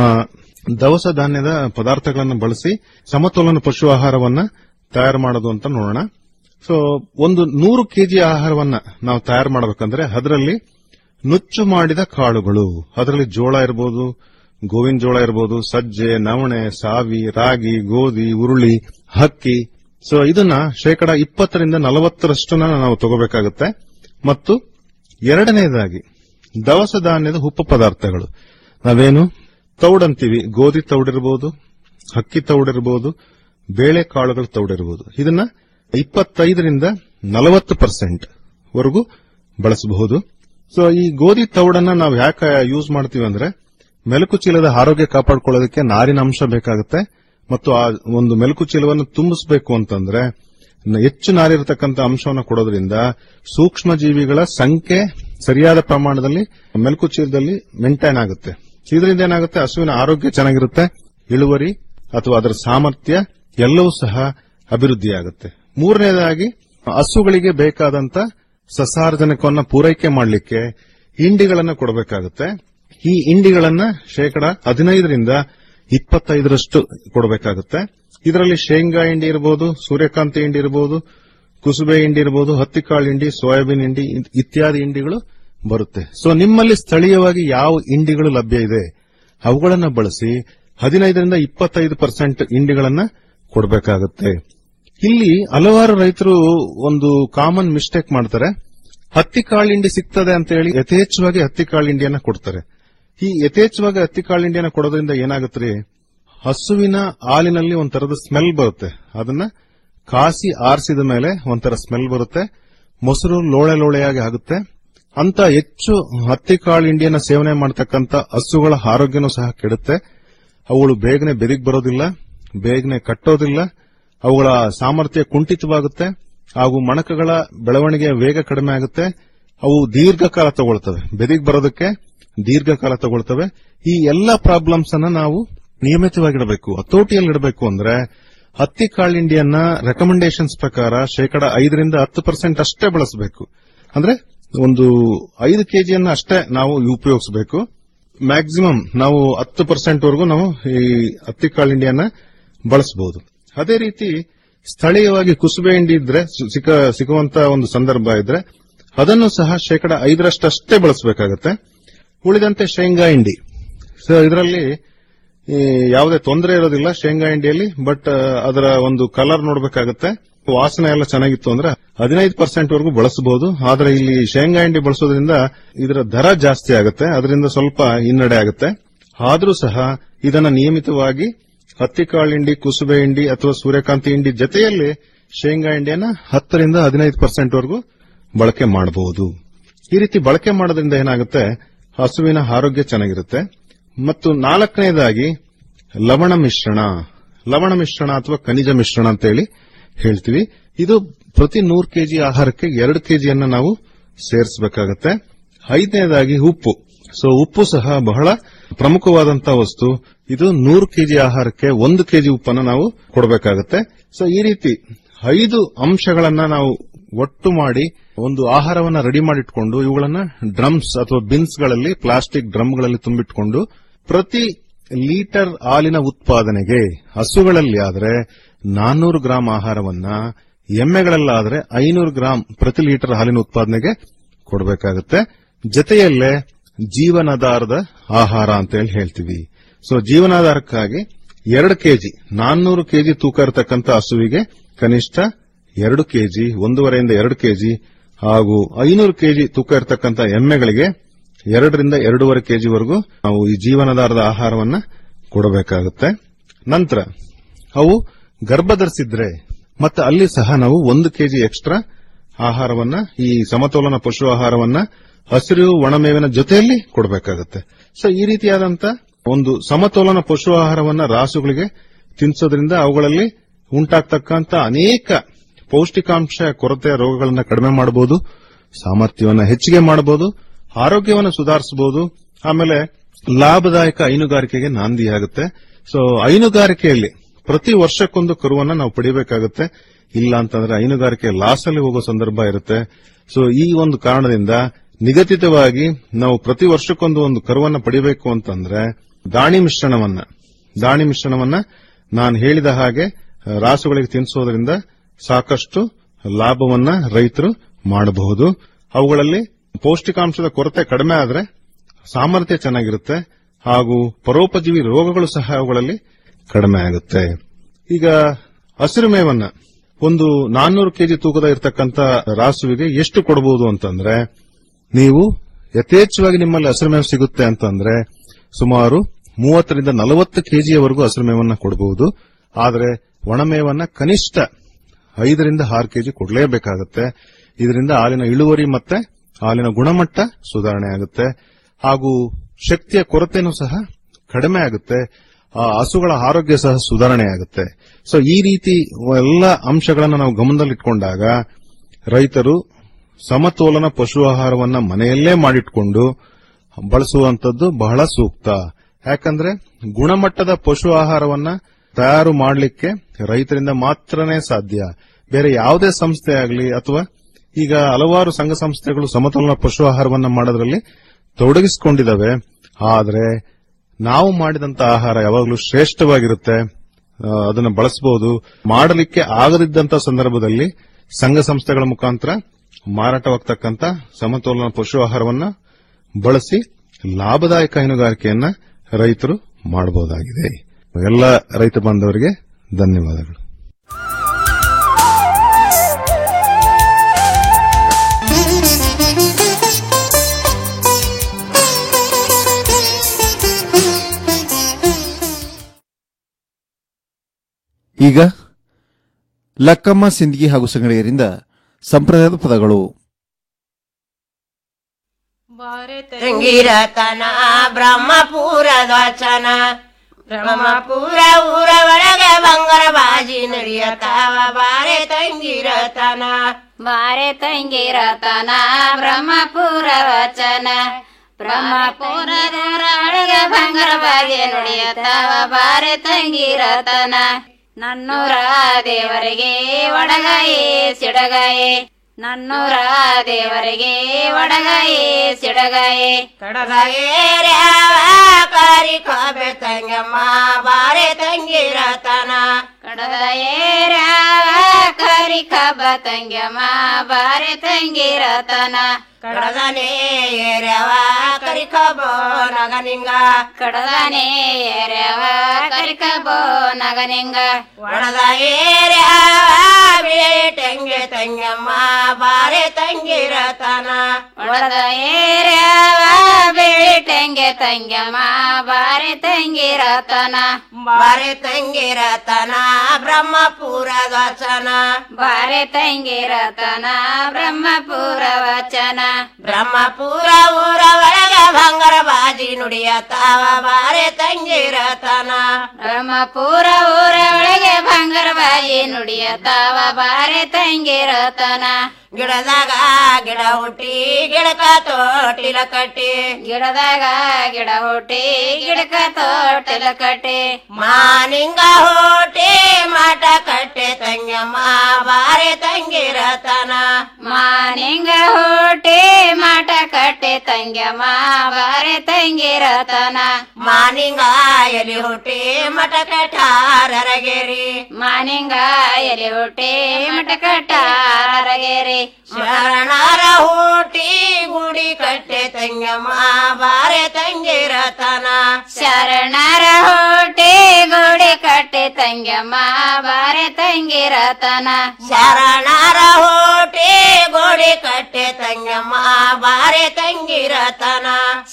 ದವಸ ಧಾನ್ಯದ ಪದಾರ್ಥಗಳನ್ನು ಬಳಸಿ ಸಮತೋಲನ ಪಶು ಆಹಾರವನ್ನ ತಯಾರು ಮಾಡೋದು ಅಂತ ನೋಡೋಣ ಸೊ ಒಂದು ನೂರು ಕೆಜಿ ಆಹಾರವನ್ನ ನಾವು ತಯಾರು ಮಾಡಬೇಕಂದ್ರೆ ಅದರಲ್ಲಿ ನುಚ್ಚು ಮಾಡಿದ ಕಾಳುಗಳು ಅದರಲ್ಲಿ ಜೋಳ ಇರಬಹುದು ಗೋವಿನ ಜೋಳ ಇರಬಹುದು ಸಜ್ಜೆ ನವಣೆ ಸಾವಿ ರಾಗಿ ಗೋಧಿ ಉರುಳಿ ಹಕ್ಕಿ ಸೊ ಇದನ್ನ ಶೇಕಡ ಇಪ್ಪತ್ತರಿಂದ ನಲವತ್ತರಷ್ಟು ನಾವು ತಗೋಬೇಕಾಗುತ್ತೆ ಮತ್ತು ಎರಡನೇದಾಗಿ ದವಸ ಧಾನ್ಯದ ಉಪ ಪದಾರ್ಥಗಳು ನಾವೇನು ತೌಡಂತೀವಿ ಗೋಧಿ ತೌಡಿರಬಹುದು ಹಕ್ಕಿ ತೌಡಿರಬಹುದು ಬೇಳೆಕಾಳುಗಳ ತೌಡಿರಬಹುದು ಇದನ್ನ ಇಪ್ಪತ್ತೈದರಿಂದ ನಲವತ್ತು ಪರ್ಸೆಂಟ್ ವರೆಗೂ ಬಳಸಬಹುದು ಸೊ ಈ ಗೋಧಿ ತೌಡನ್ನ ನಾವು ಯಾಕೆ ಯೂಸ್ ಮಾಡ್ತೀವಿ ಅಂದ್ರೆ ಮೆಲುಕು ಚೀಲದ ಆರೋಗ್ಯ ಕಾಪಾಡಿಕೊಳ್ಳೋದಕ್ಕೆ ನಾರಿನ ಅಂಶ ಬೇಕಾಗುತ್ತೆ ಮತ್ತು ಆ ಒಂದು ಮೆಲುಕು ಚೀಲವನ್ನು ತುಂಬಿಸಬೇಕು ಅಂತಂದ್ರೆ ನ- ಹೆಚ್ಚು ನಾರಿರತಕ್ಕಂಥ ಅಂಶವನ್ನು ಕೊಡೋದ್ರಿಂದ ಸೂಕ್ಷ್ಮ ಜೀವಿಗಳ ಸಂಖ್ಯೆ ಸರಿಯಾದ ಪ್ರಮಾಣದಲ್ಲಿ ಮೆಲುಕು ಚೀಲದಲ್ಲಿ ಮೇಂಟೈನ್ ಆಗುತ್ತೆ ಇದರಿಂದ ಏನಾಗುತ್ತೆ ಹಸುವಿನ ಆರೋಗ್ಯ ಚೆನ್ನಾಗಿರುತ್ತೆ ಇಳುವರಿ ಅಥವಾ ಅದರ ಸಾಮರ್ಥ್ಯ ಎಲ್ಲವೂ ಸಹ ಅಭಿವೃದ್ಧಿಯಾಗುತ್ತೆ ಮೂರನೇದಾಗಿ ಹಸುಗಳಿಗೆ ಬೇಕಾದಂತ ಸಸಾರಜನಕವನ್ನ ಪೂರೈಕೆ ಮಾಡಲಿಕ್ಕೆ ಹಿಂಡಿಗಳನ್ನ ಕೊಡಬೇಕಾಗುತ್ತೆ ಈ ಹಿಂಡಿಗಳನ್ನ ಶೇಕಡ ಹದಿನೈದರಿಂದ ಇಪ್ಪತ್ತೈದರಷ್ಟು ಕೊಡಬೇಕಾಗುತ್ತೆ ಇದರಲ್ಲಿ ಶೇಂಗಾ ಹಿಂಡಿ ಇರಬಹುದು ಸೂರ್ಯಕಾಂತಿ ಹಿಂಡಿ ಇರಬಹುದು ಕುಸುಬೆ ಹಿಂಡಿ ಇರಬಹುದು ಹತ್ತಿಕಾಳು ಹಿಂಡಿ ಸೋಯಾಬೀನ್ ಹಿಂಡಿ ಇತ್- ಇತ್ಯಾದಿ ಹಿಂಡಿಗಳು ಬರುತ್ತೆ ಸೊ ನಿಮ್ಮಲ್ಲಿ ಸ್ಥಳೀಯವಾಗಿ ಯಾವ ಹಿಂಡಿಗಳು ಲಭ್ಯ ಇದೆ ಅವುಗಳನ್ನ ಬಳಸಿ ಹದಿನೈದರಿಂದ ಇಪ್ಪತ್ತೈದು ಪರ್ಸೆಂಟ್ ಹಿಂಡಿಗಳನ್ನ ಕೊಡಬೇಕಾಗುತ್ತೆ ಇಲ್ಲಿ ಹಲವಾರು ರೈತರು ಒಂದು ಕಾಮನ್ ಮಿಸ್ಟೇಕ್ ಮಾಡ್ತಾರೆ ಹತ್ತಿ ಕಾಳು ಹಿಂಡಿ ಸಿಗ್ತದೆ ಅಂತ ಹೇಳಿ ಯಥೇಚ್ಛವಾಗಿ ಹತ್ತಿ ಕಾಳು ಹಿಂಡಿಯನ್ನ ಕೊಡ್ತಾರೆ ಈ ಯಥೇಚ್ಛವಾಗಿ ಹತ್ತಿ ಕಾಳು ಹಿಂಡಿಯನ್ನ ಕೊಡೋದ್ರಿಂದ ಏನಾಗುತ್ತೆ ಹಸುವಿನ ಹಾಲಿನಲ್ಲಿ ಒಂಥರದ ಸ್ಮೆಲ್ ಬರುತ್ತೆ ಅದನ್ನ ಕಾಸಿ ಆರಿಸಿದ ಮೇಲೆ ಒಂಥರ ಸ್ಮೆಲ್ ಬರುತ್ತೆ ಮೊಸರು ಲೋಳೆ ಲೋಳೆಯಾಗಿ ಆಗುತ್ತೆ ಅಂತ ಹೆಚ್ಚು ಹತ್ತಿ ಕಾಳು ಹಿಂಡಿಯನ್ನ ಸೇವನೆ ಮಾಡತಕ್ಕಂತ ಹಸುಗಳ ಆರೋಗ್ಯನೂ ಸಹ ಕೆಡುತ್ತೆ ಅವುಗಳು ಬೇಗನೆ ಬೆದಿಗ್ ಬರೋದಿಲ್ಲ ಬೇಗನೆ ಕಟ್ಟೋದಿಲ್ಲ ಅವುಗಳ ಸಾಮರ್ಥ್ಯ ಕುಂಠಿತವಾಗುತ್ತೆ ಹಾಗೂ ಮಣಕಗಳ ಬೆಳವಣಿಗೆಯ ವೇಗ ಕಡಿಮೆ ಆಗುತ್ತೆ ಅವು ದೀರ್ಘಕಾಲ ತಗೊಳ್ತವೆ ಬೆದಿಗ್ ಬರೋದಕ್ಕೆ ದೀರ್ಘಕಾಲ ತಗೊಳ್ತವೆ ಈ ಎಲ್ಲ ಪ್ರಾಬ್ಲಮ್ಸ್ ಅನ್ನ ನಾವು ನಿಯಮಿತವಾಗಿಡಬೇಕು ಹತೋಟಿಯಲ್ಲಿ ಇಡಬೇಕು ಅಂದ್ರೆ ಹತ್ತಿ ಕಾಳಿಂಡಿಯನ್ನ ರೆಕಮೆಂಡೇಶನ್ಸ್ ಪ್ರಕಾರ ಶೇಕಡ ಐದರಿಂದ ಹತ್ತು ಪರ್ಸೆಂಟ್ ಅಷ್ಟೇ ಬಳಸಬೇಕು ಅಂದ್ರೆ ಒಂದು ಐದು ಕೆಜಿಯನ್ನ ಅಷ್ಟೇ ನಾವು ಉಪಯೋಗಿಸಬೇಕು ಮ್ಯಾಕ್ಸಿಮಮ್ ನಾವು ಹತ್ತು ಪರ್ಸೆಂಟ್ ವರೆಗೂ ನಾವು ಈ ಹತ್ತಿ ಕಾಳಿಂಡಿಯನ್ನ ಬಳಸಬಹುದು ಅದೇ ರೀತಿ ಸ್ಥಳೀಯವಾಗಿ ಕುಸುಬೆ ಹಿಂಡಿ ಇದ್ರೆ ಸು- ಸಿಕ್ಕ ಸಿಗುವಂತ ಒಂದು ಸಂದರ್ಭ ಇದ್ರೆ ಅದನ್ನು ಸಹ ಶೇಕಡ ಐದರಷ್ಟಷ್ಟೇ ಬಳಸಬೇಕಾಗತ್ತೆ ಉಳಿದಂತೆ ಶೇಂಗಾ ಹಿಂಡಿ ಸೊ ಇದರಲ್ಲಿ ಈ ಯಾವುದೇ ತೊಂದರೆ ಇರೋದಿಲ್ಲ ಶೇಂಗಾ ಹಿಂಡಿಯಲ್ಲಿ ಬಟ್ ಅದರ ಒಂದು ಕಲರ್ ನೋಡಬೇಕಾಗತ್ತೆ ವಾಸನೆ ಎಲ್ಲ ಚೆನ್ನಾಗಿತ್ತು ಅಂದ್ರೆ ಹದಿನೈದು ಪರ್ಸೆಂಟ್ ವರೆಗೂ ಬಳಸಬಹುದು ಆದ್ರೆ ಇಲ್ಲಿ ಶೇಂಗಾ ಹಿಂಡಿ ಬಳಸೋದ್ರಿಂದ ಇದರ ದರ ಜಾಸ್ತಿ ಆಗುತ್ತೆ ಅದರಿಂದ ಸ್ವಲ್ಪ ಹಿನ್ನಡೆ ಆಗುತ್ತೆ ಆದ್ರೂ ಸಹ ಇದನ್ನ ನಿಯಮಿತವಾಗಿ ಹತ್ತಿ ಕಾಳು ಹಿಂಡಿ ಕುಸುಬೆ ಹಿಂಡಿ ಅಥವಾ ಸೂರ್ಯಕಾಂತಿ ಹಿಂಡಿ ಜೊತೆಯಲ್ಲಿ ಶೇಂಗಾ ಹಿಂಡಿಯನ್ನ ಹತ್ತರಿಂದ ಹದಿನೈದು ಪರ್ಸೆಂಟ್ ವರೆಗೂ ಬಳಕೆ ಮಾಡಬಹುದು ಈ ರೀತಿ ಬಳಕೆ ಮಾಡೋದ್ರಿಂದ ಏನಾಗುತ್ತೆ ಹಸುವಿನ ಆರೋಗ್ಯ ಚೆನ್ನಾಗಿರುತ್ತೆ ಮತ್ತು ನಾಲ್ಕನೇದಾಗಿ ಲವಣ ಮಿಶ್ರಣ ಲವಣ ಮಿಶ್ರಣ ಅಥವಾ ಖನಿಜ ಮಿಶ್ರಣ ಅಂತ ಹೇಳಿ ಹೇಳ್ತೀವಿ ಇದು ಪ್ರತಿ ನೂರು ಕೆಜಿ ಆಹಾರಕ್ಕೆ ಎರಡು ಕೆಜಿಯನ್ನ ನಾವು ಸೇರಿಸಬೇಕಾಗತ್ತೆ ಐದನೇದಾಗಿ ಉಪ್ಪು ಸೊ ಉಪ್ಪು ಸಹ ಬಹಳ ಪ್ರಮುಖವಾದಂತಹ ವಸ್ತು ಇದು ನೂರು ಕೆಜಿ ಆಹಾರಕ್ಕೆ ಒಂದು ಕೆಜಿ ಉಪ್ಪನ್ನು ನಾವು ಕೊಡಬೇಕಾಗತ್ತೆ ಸೊ ಈ ರೀತಿ ಐದು ಅಂಶಗಳನ್ನ ನಾವು ಒಟ್ಟು ಮಾಡಿ ಒಂದು ಆಹಾರವನ್ನ ರೆಡಿ ಮಾಡಿಟ್ಕೊಂಡು ಇವುಗಳನ್ನ ಡ್ರಮ್ಸ್ ಅಥವಾ ಬಿನ್ಸ್ ಗಳಲ್ಲಿ ಪ್ಲಾಸ್ಟಿಕ್ ಡ್ರಮ್ಗಳಲ್ಲಿ ತುಂಬಿಟ್ಕೊಂಡು ಪ್ರತಿ ಲೀಟರ್ ಹಾಲಿನ ಉತ್ಪಾದನೆಗೆ ಹಸುಗಳಲ್ಲಿ ಆದ್ರೆ ನಾನ್ನೂರು ಗ್ರಾಂ ಆಹಾರವನ್ನ ಎಮ್ಮೆಗಳಲ್ಲಾದ್ರೆ ಐನೂರು ಗ್ರಾಂ ಪ್ರತಿ ಲೀಟರ್ ಹಾಲಿನ ಉತ್ಪಾದನೆಗೆ ಕೊಡಬೇಕಾಗುತ್ತೆ ಜೊತೆಯಲ್ಲೇ ಜೀವನಾಧಾರದ ಆಹಾರ ಅಂತ ಹೇಳಿ ಹೇಳ್ತೀವಿ ಸೊ ಜೀವನಾಧಾರಕ್ಕಾಗಿ ಎರಡು ಕೆಜಿ ನಾನ್ನೂರು ಕೆಜಿ ತೂಕ ಇರತಕ್ಕಂತ ಹಸುವಿಗೆ ಕನಿಷ್ಠ ಎರಡು ಕೆಜಿ ಒಂದೂವರೆಯಿಂದ ಎರಡು ಕೆಜಿ ಹಾಗೂ ಐನೂರು ಕೆಜಿ ತೂಕ ಇರತಕ್ಕಂತ ಎಮ್ಮೆಗಳಿಗೆ ಎರಡರಿಂದ ಎರಡೂವರೆ ಕೆಜಿವರೆಗೂ ನಾವು ಈ ಜೀವನಾಧಾರದ ಆಹಾರವನ್ನ ಕೊಡಬೇಕಾಗುತ್ತೆ ನಂತರ ಅವು ಗರ್ಭಧರಿಸಿದ್ರೆ ಮತ್ತೆ ಅಲ್ಲಿ ಸಹ ನಾವು ಒಂದು ಕೆಜಿ ಎಕ್ಸ್ಟ್ರಾ ಆಹಾರವನ್ನ ಈ ಸಮತೋಲನ ಪಶು ಆಹಾರವನ್ನ ಹಸಿರು ಒಣಮೇವಿನ ಜೊತೆಯಲ್ಲಿ ಕೊಡಬೇಕಾಗುತ್ತೆ ಸೊ ಈ ರೀತಿಯಾದಂತ ಒಂದು ಸಮತೋಲನ ಪಶು ಆಹಾರವನ್ನ ರಾಸುಗಳಿಗೆ ತಿನ್ನಿಸೋದ್ರಿಂದ ಅವುಗಳಲ್ಲಿ ಉಂಟಾಗ್ತಕ್ಕಂತ ಅನೇಕ ಪೌಷ್ಟಿಕಾಂಶ ಕೊರತೆಯ ರೋಗಗಳನ್ನ ಕಡಿಮೆ ಮಾಡಬಹುದು ಸಾಮರ್ಥ್ಯವನ್ನ ಹೆಚ್ಚಿಗೆ ಮಾಡಬಹುದು ಆರೋಗ್ಯವನ್ನು ಸುಧಾರಿಸಬಹುದು ಆಮೇಲೆ ಲಾಭದಾಯಕ ಹೈನುಗಾರಿಕೆಗೆ ನಾಂದಿಯಾಗುತ್ತೆ ಸೊ ಹೈನುಗಾರಿಕೆಯಲ್ಲಿ ಪ್ರತಿ ವರ್ಷಕ್ಕೊಂದು ಕರುವನ್ನ ನಾವು ಪಡಿಬೇಕಾಗುತ್ತೆ ಇಲ್ಲ ಅಂತಂದ್ರೆ ಹೈನುಗಾರಿಕೆ ಲಾಸ್ ಅಲ್ಲಿ ಹೋಗೋ ಸಂದರ್ಭ ಇರುತ್ತೆ ಸೊ ಈ ಒಂದು ಕಾರಣದಿಂದ ನಿಗದಿತವಾಗಿ ನಾವು ಪ್ರತಿ ವರ್ಷಕ್ಕೊಂದು ಒಂದು ಕರುವನ್ನ ಪಡಿಬೇಕು ಅಂತಂದ್ರೆ ದಾಣಿ ಮಿಶ್ರಣವನ್ನ ದಾಣಿ ಮಿಶ್ರಣವನ್ನ ನಾನು ಹೇಳಿದ ಹಾಗೆ ಆ, ರಾಸುಗಳಿಗೆ ತಿನ್ನಿಸೋದ್ರಿಂದ ಸಾಕಷ್ಟು ಲಾಭವನ್ನ ರೈತರು ಮಾಡಬಹುದು ಅವುಗಳಲ್ಲಿ ಪೌಷ್ಟಿಕಾಂಶದ ಕೊರತೆ ಕಡಿಮೆ ಆದ್ರೆ ಸಾಮರ್ಥ್ಯ ಚೆನ್ನಾಗಿರುತ್ತೆ ಹಾಗೂ ಪರೋಪಜೀವಿ ರೋಗಗಳು ಸಹ ಅವುಗಳಲ್ಲಿ ಕಡಿಮೆ ಆಗುತ್ತೆ ಈಗ ಹಸಿರು ಮೇವನ್ನ ಒಂದು ನಾನ್ನೂರು ಕೆಜಿ ತೂಕದ ಇರತಕ್ಕಂತ ರಾಸುವಿಗೆ ಎಷ್ಟು ಕೊಡಬಹುದು ಅಂತಂದ್ರೆ ನೀವು ಯಥೇಚ್ಛವಾಗಿ ನಿಮ್ಮಲ್ಲಿ ಹಸಿರು ಮೇವು ಸಿಗುತ್ತೆ ಅಂತಂದ್ರೆ ಸುಮಾರು ಮೂವತ್ತರಿಂದ ನಲವತ್ತು ಕೆಜಿಯವರೆಗೂ ಹಸಿರು ಮೇವನ್ನ ಕೊಡಬಹುದು ಆದರೆ ಒಣಮೇವನ್ನ ಕನಿಷ್ಠ ಐದರಿಂದ ಆರು ಕೆಜಿ ಕೊಡಲೇಬೇಕಾಗುತ್ತೆ ಇದರಿಂದ ಹಾಲಿನ ಇಳುವರಿ ಮತ್ತೆ ಹಾಲಿನ ಗುಣಮಟ್ಟ ಸುಧಾರಣೆ ಆಗುತ್ತೆ ಹಾಗೂ ಶಕ್ತಿಯ ಕೊರತೆನೂ ಸಹ ಕಡಿಮೆ ಆಗುತ್ತೆ ಆ ಹಸುಗಳ ಆರೋಗ್ಯ ಸಹ ಸುಧಾರಣೆ ಆಗುತ್ತೆ ಸೊ ಈ ರೀತಿ ಎಲ್ಲ ಅಂಶಗಳನ್ನು ನಾವು ಗಮನದಲ್ಲಿಟ್ಕೊಂಡಾಗ ರೈತರು ಸಮತೋಲನ ಪಶು ಆಹಾರವನ್ನ ಮನೆಯಲ್ಲೇ ಮಾಡಿಟ್ಕೊಂಡು ಬಳಸುವಂತದ್ದು ಬಹಳ ಸೂಕ್ತ ಯಾಕಂದ್ರೆ ಗುಣಮಟ್ಟದ ಪಶು ಆಹಾರವನ್ನ ತಯಾರು ಮಾಡಲಿಕ್ಕೆ ರೈತರಿಂದ ಮಾತ್ರನೇ ಸಾಧ್ಯ ಬೇರೆ ಯಾವುದೇ ಸಂಸ್ಥೆ ಆಗಲಿ ಅಥವಾ ಈಗ ಹಲವಾರು ಸಂಘ ಸಂಸ್ಥೆಗಳು ಸಮತೋಲನ ಪಶು ಆಹಾರವನ್ನ ಮಾಡೋದ್ರಲ್ಲಿ ತೊಡಗಿಸಿಕೊಂಡಿದ್ದಾವೆ ಆದರೆ ನಾವು ಮಾಡಿದಂತ ಆಹಾರ ಯಾವಾಗಲೂ ಶ್ರೇಷ್ಠವಾಗಿರುತ್ತೆ ಆ, ಅದನ್ನು ಬಳಸಬಹುದು ಮಾಡಲಿಕ್ಕೆ ಆಗದಿದ್ದಂತ ಸಂದರ್ಭದಲ್ಲಿ ಸಂಘ ಸಂಸ್ಥೆಗಳ ಮುಖಾಂತರ ಮಾರಾಟವಾಗ್ತಕ್ಕಂಥ ಸಮತೋಲನ ಪಶು ಆಹಾರವನ್ನ ಬಳಸಿ ಲಾಭದಾಯಕ ಹೈನುಗಾರಿಕೆಯನ್ನ ರೈತರು ಮಾಡಬಹುದಾಗಿದೆ ಎಲ್ಲ ರೈತ ಬಾಂಧವರಿಗೆ ಧನ್ಯವಾದಗಳು ಈಗ ಲಕ್ಕಮ್ಮ ಸಿಂದಗಿ ಹಾಗೂ ಸಂಗಡಿಗರಿಂದ ಸಂಪ್ರದಾಯದ ಪದಗಳು ತಂಗಿರತನ ಬ್ರಹ್ಮಪುರದ ವಚನ ಬ್ರಹ್ಮಪುರ ಊರ ಒಳಗೆ ಬಂಗಾರ ಬಾಜಿ ನಡೆಯತಾವ ಬಾರೆ ತಂಗಿರತನ ಬಾರೆ ತಂಗಿರತನ ಬ್ರಹ್ಮಪುರ ವಚನ ಬ್ರಹ್ಮಪುರ ಒಳಗೆ ಬಂಗಾರ ಬಾಗಿ ನುಡಿಯತಾವ ಬಾರೆ ತಂಗಿರತನ ನನ್ನೂರ ದೇವರಿಗೆ ಒಡಗಾಯೇ ಸಿಡಗಾಯೇ ನನ್ನೂರ ದೇವರಿಗೆ ಒಡಗಾಯೇ ಸಿಡಗಾಯೇ ಕಡದ ಏರ್ಯಾವ ಕರಿ ಕಾಬೆ ತಂಗಮ್ಮ ಬಾರೆ ತಂಗಿರತನ ಕಡದ ಏರ್ಯಾವ ಕರಿ ಕಬ್ಬ ತಂಗ್ಯಮ್ಮ ಬಾರೆ ತಂಗಿರತನ ಕಡದನೇ ಏರ್ಯಾವ ಕರಿ ಕಬೋ ನಗನಿಂಗ ಕಡದನೇ ಏರ್ಯಾವ ಕರಿ ಕಬ್ಬೋ ನಗನಿಂಗ ಒಡದ ಏರ್ಯಾವ ಬೇಟಂಗೆ ತಂಗಮ್ಮ ಬಾರೆ ತಂಗಿರತನ ಒಳದ ಏರ್ಯಾವ ಬೇಟಂಗೆ ತಂಗ್ಯಮ್ಮ ಬಾರೆ ತಂಗಿರತನ ಬಾರೆ ತಂಗಿರತನ ಬ್ರಹ್ಮಪುರದ ವಚನ ಬಾರೆ ತಂಗಿರತನ ಬ್ರಹ್ಮಪುರ ವಚನ ಬ್ರಹ್ಮಪುರ ಊರ ಒಳಗೆ ಬಂಗಾರ ಬಾಜಿ ನುಡಿಯತಾವ ಬಾರೆ ತಂಗಿರತನ ಬ್ರಹ್ಮಪುರ ಊರ ಒಳಗೆ ಬಂಗಾರ ಬಾಯಿ ನುಡಿಯತಾವ ಬಾರೆ ತಂಗಿರತನ ಗಿಡದಾಗ ಗಿಡ ಹುಟ್ಟಿ ಗಿಡಕ ತೋಟಿಲ ಕಟ್ಟಿ ಗಿಡದಾಗ ಗಿಡ ಹುಟ್ಟಿ ಗಿಡಕ ತೋಟಲ ಕಟ್ಟಿ ಮಾನಿಂಗ ಹುಟ್ಟಿ ಮಠ ಕಟ್ಟೆ ತಂಗಮ್ಮ ಬಾರೆ ತಂಗಿರತನ ಮಾನಿಂಗ ಹುಟ್ಟಿ ಮಠ ಕಟ್ಟೆ ತಂಗ್ಯಮ್ಮ ಬಾರೆ ತಂಗಿರತನ ಮಾನಿಂಗ ಎಲಿ ಹುಟ್ಟಿ ಮಠ ಕಟ್ಟಾರರಗೇರಿ ಮಾನಿಂಗ ಎಲೆ ಹುಟ್ಟಿ ಮಠ ಕಟ್ಟಾರಗೇರಿ ಶರಣರ ಹುಟ್ಟಿ ಗುಡಿ ಕಟ್ಟೆ ತಂಗಮ್ಮ ಬಾರೆ ತಂಗಿರತನ ಶರಣರ ಹುಟ್ಟಿ ಗುಡಿ ಕಟ್ಟೆ ತಂಗ್ಯಮ್ಮ ಬಾರೆ ತಂಗಿರತನ ಶರಣರ ಹುಟ್ಟಿ ಗುಡಿ ಕಟ್ಟೆ ತಂಗಮ್ಮ ಬಾರೆ ತಂಗಿರತನ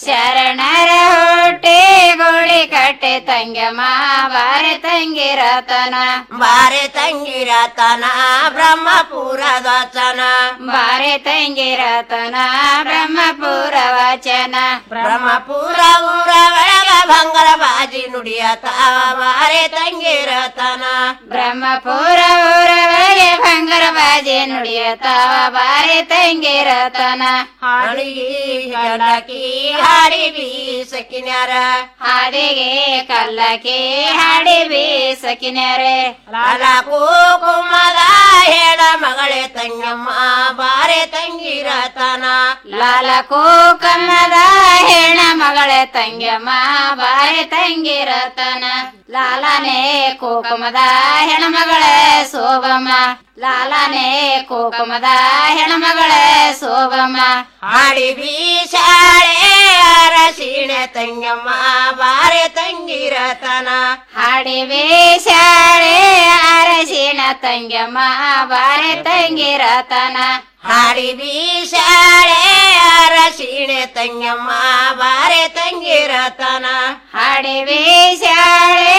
ಶರಣರ ಹುಟ್ಟಿ ಗುಡಿ ಕಟ್ಟೆ ತಂಗ್ಯಮ್ಮ ಬಾರೆ ತಂಗಿರತನ ಬಾರೆ ತಂಗಿರತನ ಬ್ರಹ್ಮಪುರದ ವಚನ ಬಾರೆ ತಂಗಿರತನ ಬ್ರಹ್ಮಪುರ ವಚನ ಬ್ರಹ್ಮಪುರ ಊರ ಒಳಗ ಬಂಗಾರ ಬಾಜಿ ನುಡಿಯತಾವ ಬಾರೆ ತಂಗಿರತನ ಬ್ರಹ್ಮಪುರ ಊರವರೆಗೆ ಬಂಗಾರ ಬಾಜಿ ನುಡಿಯತಾವ ಬಾರೆ ತಂಗಿರತನ ಹಾಡಿಗಿ ಗಂಡಕಿ ಹಾಡಿ ಬೀಸಕಿನ್ಯಾರ ಹಾಡಿಗೆ ಕಲ್ಲಕಿ ಹಾಡಿ ಬೀಸಕಿನರೆ ಲಾಲ ಕುಮದ ಹೇಳ ಮಗಳೇ ತಂಗಮ್ಮ ಬಾರೆ ತಂಗಿರತನ ಲಾಲ ಕೂಕಮ್ಮದ ಹೆಣ ಮಗಳೇ ತಂಗ್ಯಮ್ಮ ಬಾರೆ ತಂಗಿರತನ ಲಾಲನೆ ಕುಕುಮದ ಹೆಣ್ಮಗಳೇ ಶೋಭಮ್ಮ ಲಾಲನೆ ಕುಕುಮದ ಹೆಣ್ಮಗಳೇ ಶೋಭಮ್ಮ ಹಾಡಿ ಬೀಸಾಳೆ ಅರಸಿಣೆ ತಂಗಮ್ಮ ಬಾರೆ ತಂಗಿರತನ ಹಾಡಿ ಬೇಸಾಳೆ ಅರಸಿನ ತಂಗ್ಯಮ್ಮ ಬಾರೆ ತಂಗಿರತನ ಹಾಡಿ ಬೀಸಾಳೆ ಅರಸಿಣೆ ತಂಗಮ್ಮ ಬಾರೆ ತಂಗಿರತನ ಹಾಡಿ ಬೇಸಾಳೆ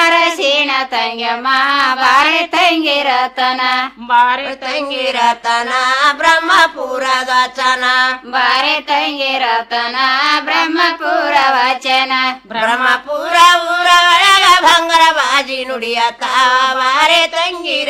ಅರಸಿನ ತಂಗ್ಯಮ್ಮ ಬಾರೆ ತಂಗಿರತನ ಬಾರೆ ತಂಗಿರತನ ಬ್ರಹ್ಮಪುರದ ವಚನ ಬಾರೆ ತಂಗಿರತನ ಬ್ರಹ್ಮಪುರ ವಚನ ಬ್ರಹ್ಮಪುರ ಊರ ಒಳಗ ಬಂಗಾರ ಬಾಜಿ ನುಡಿಯತಾವ ಬಾರೆ ತಂಗಿರ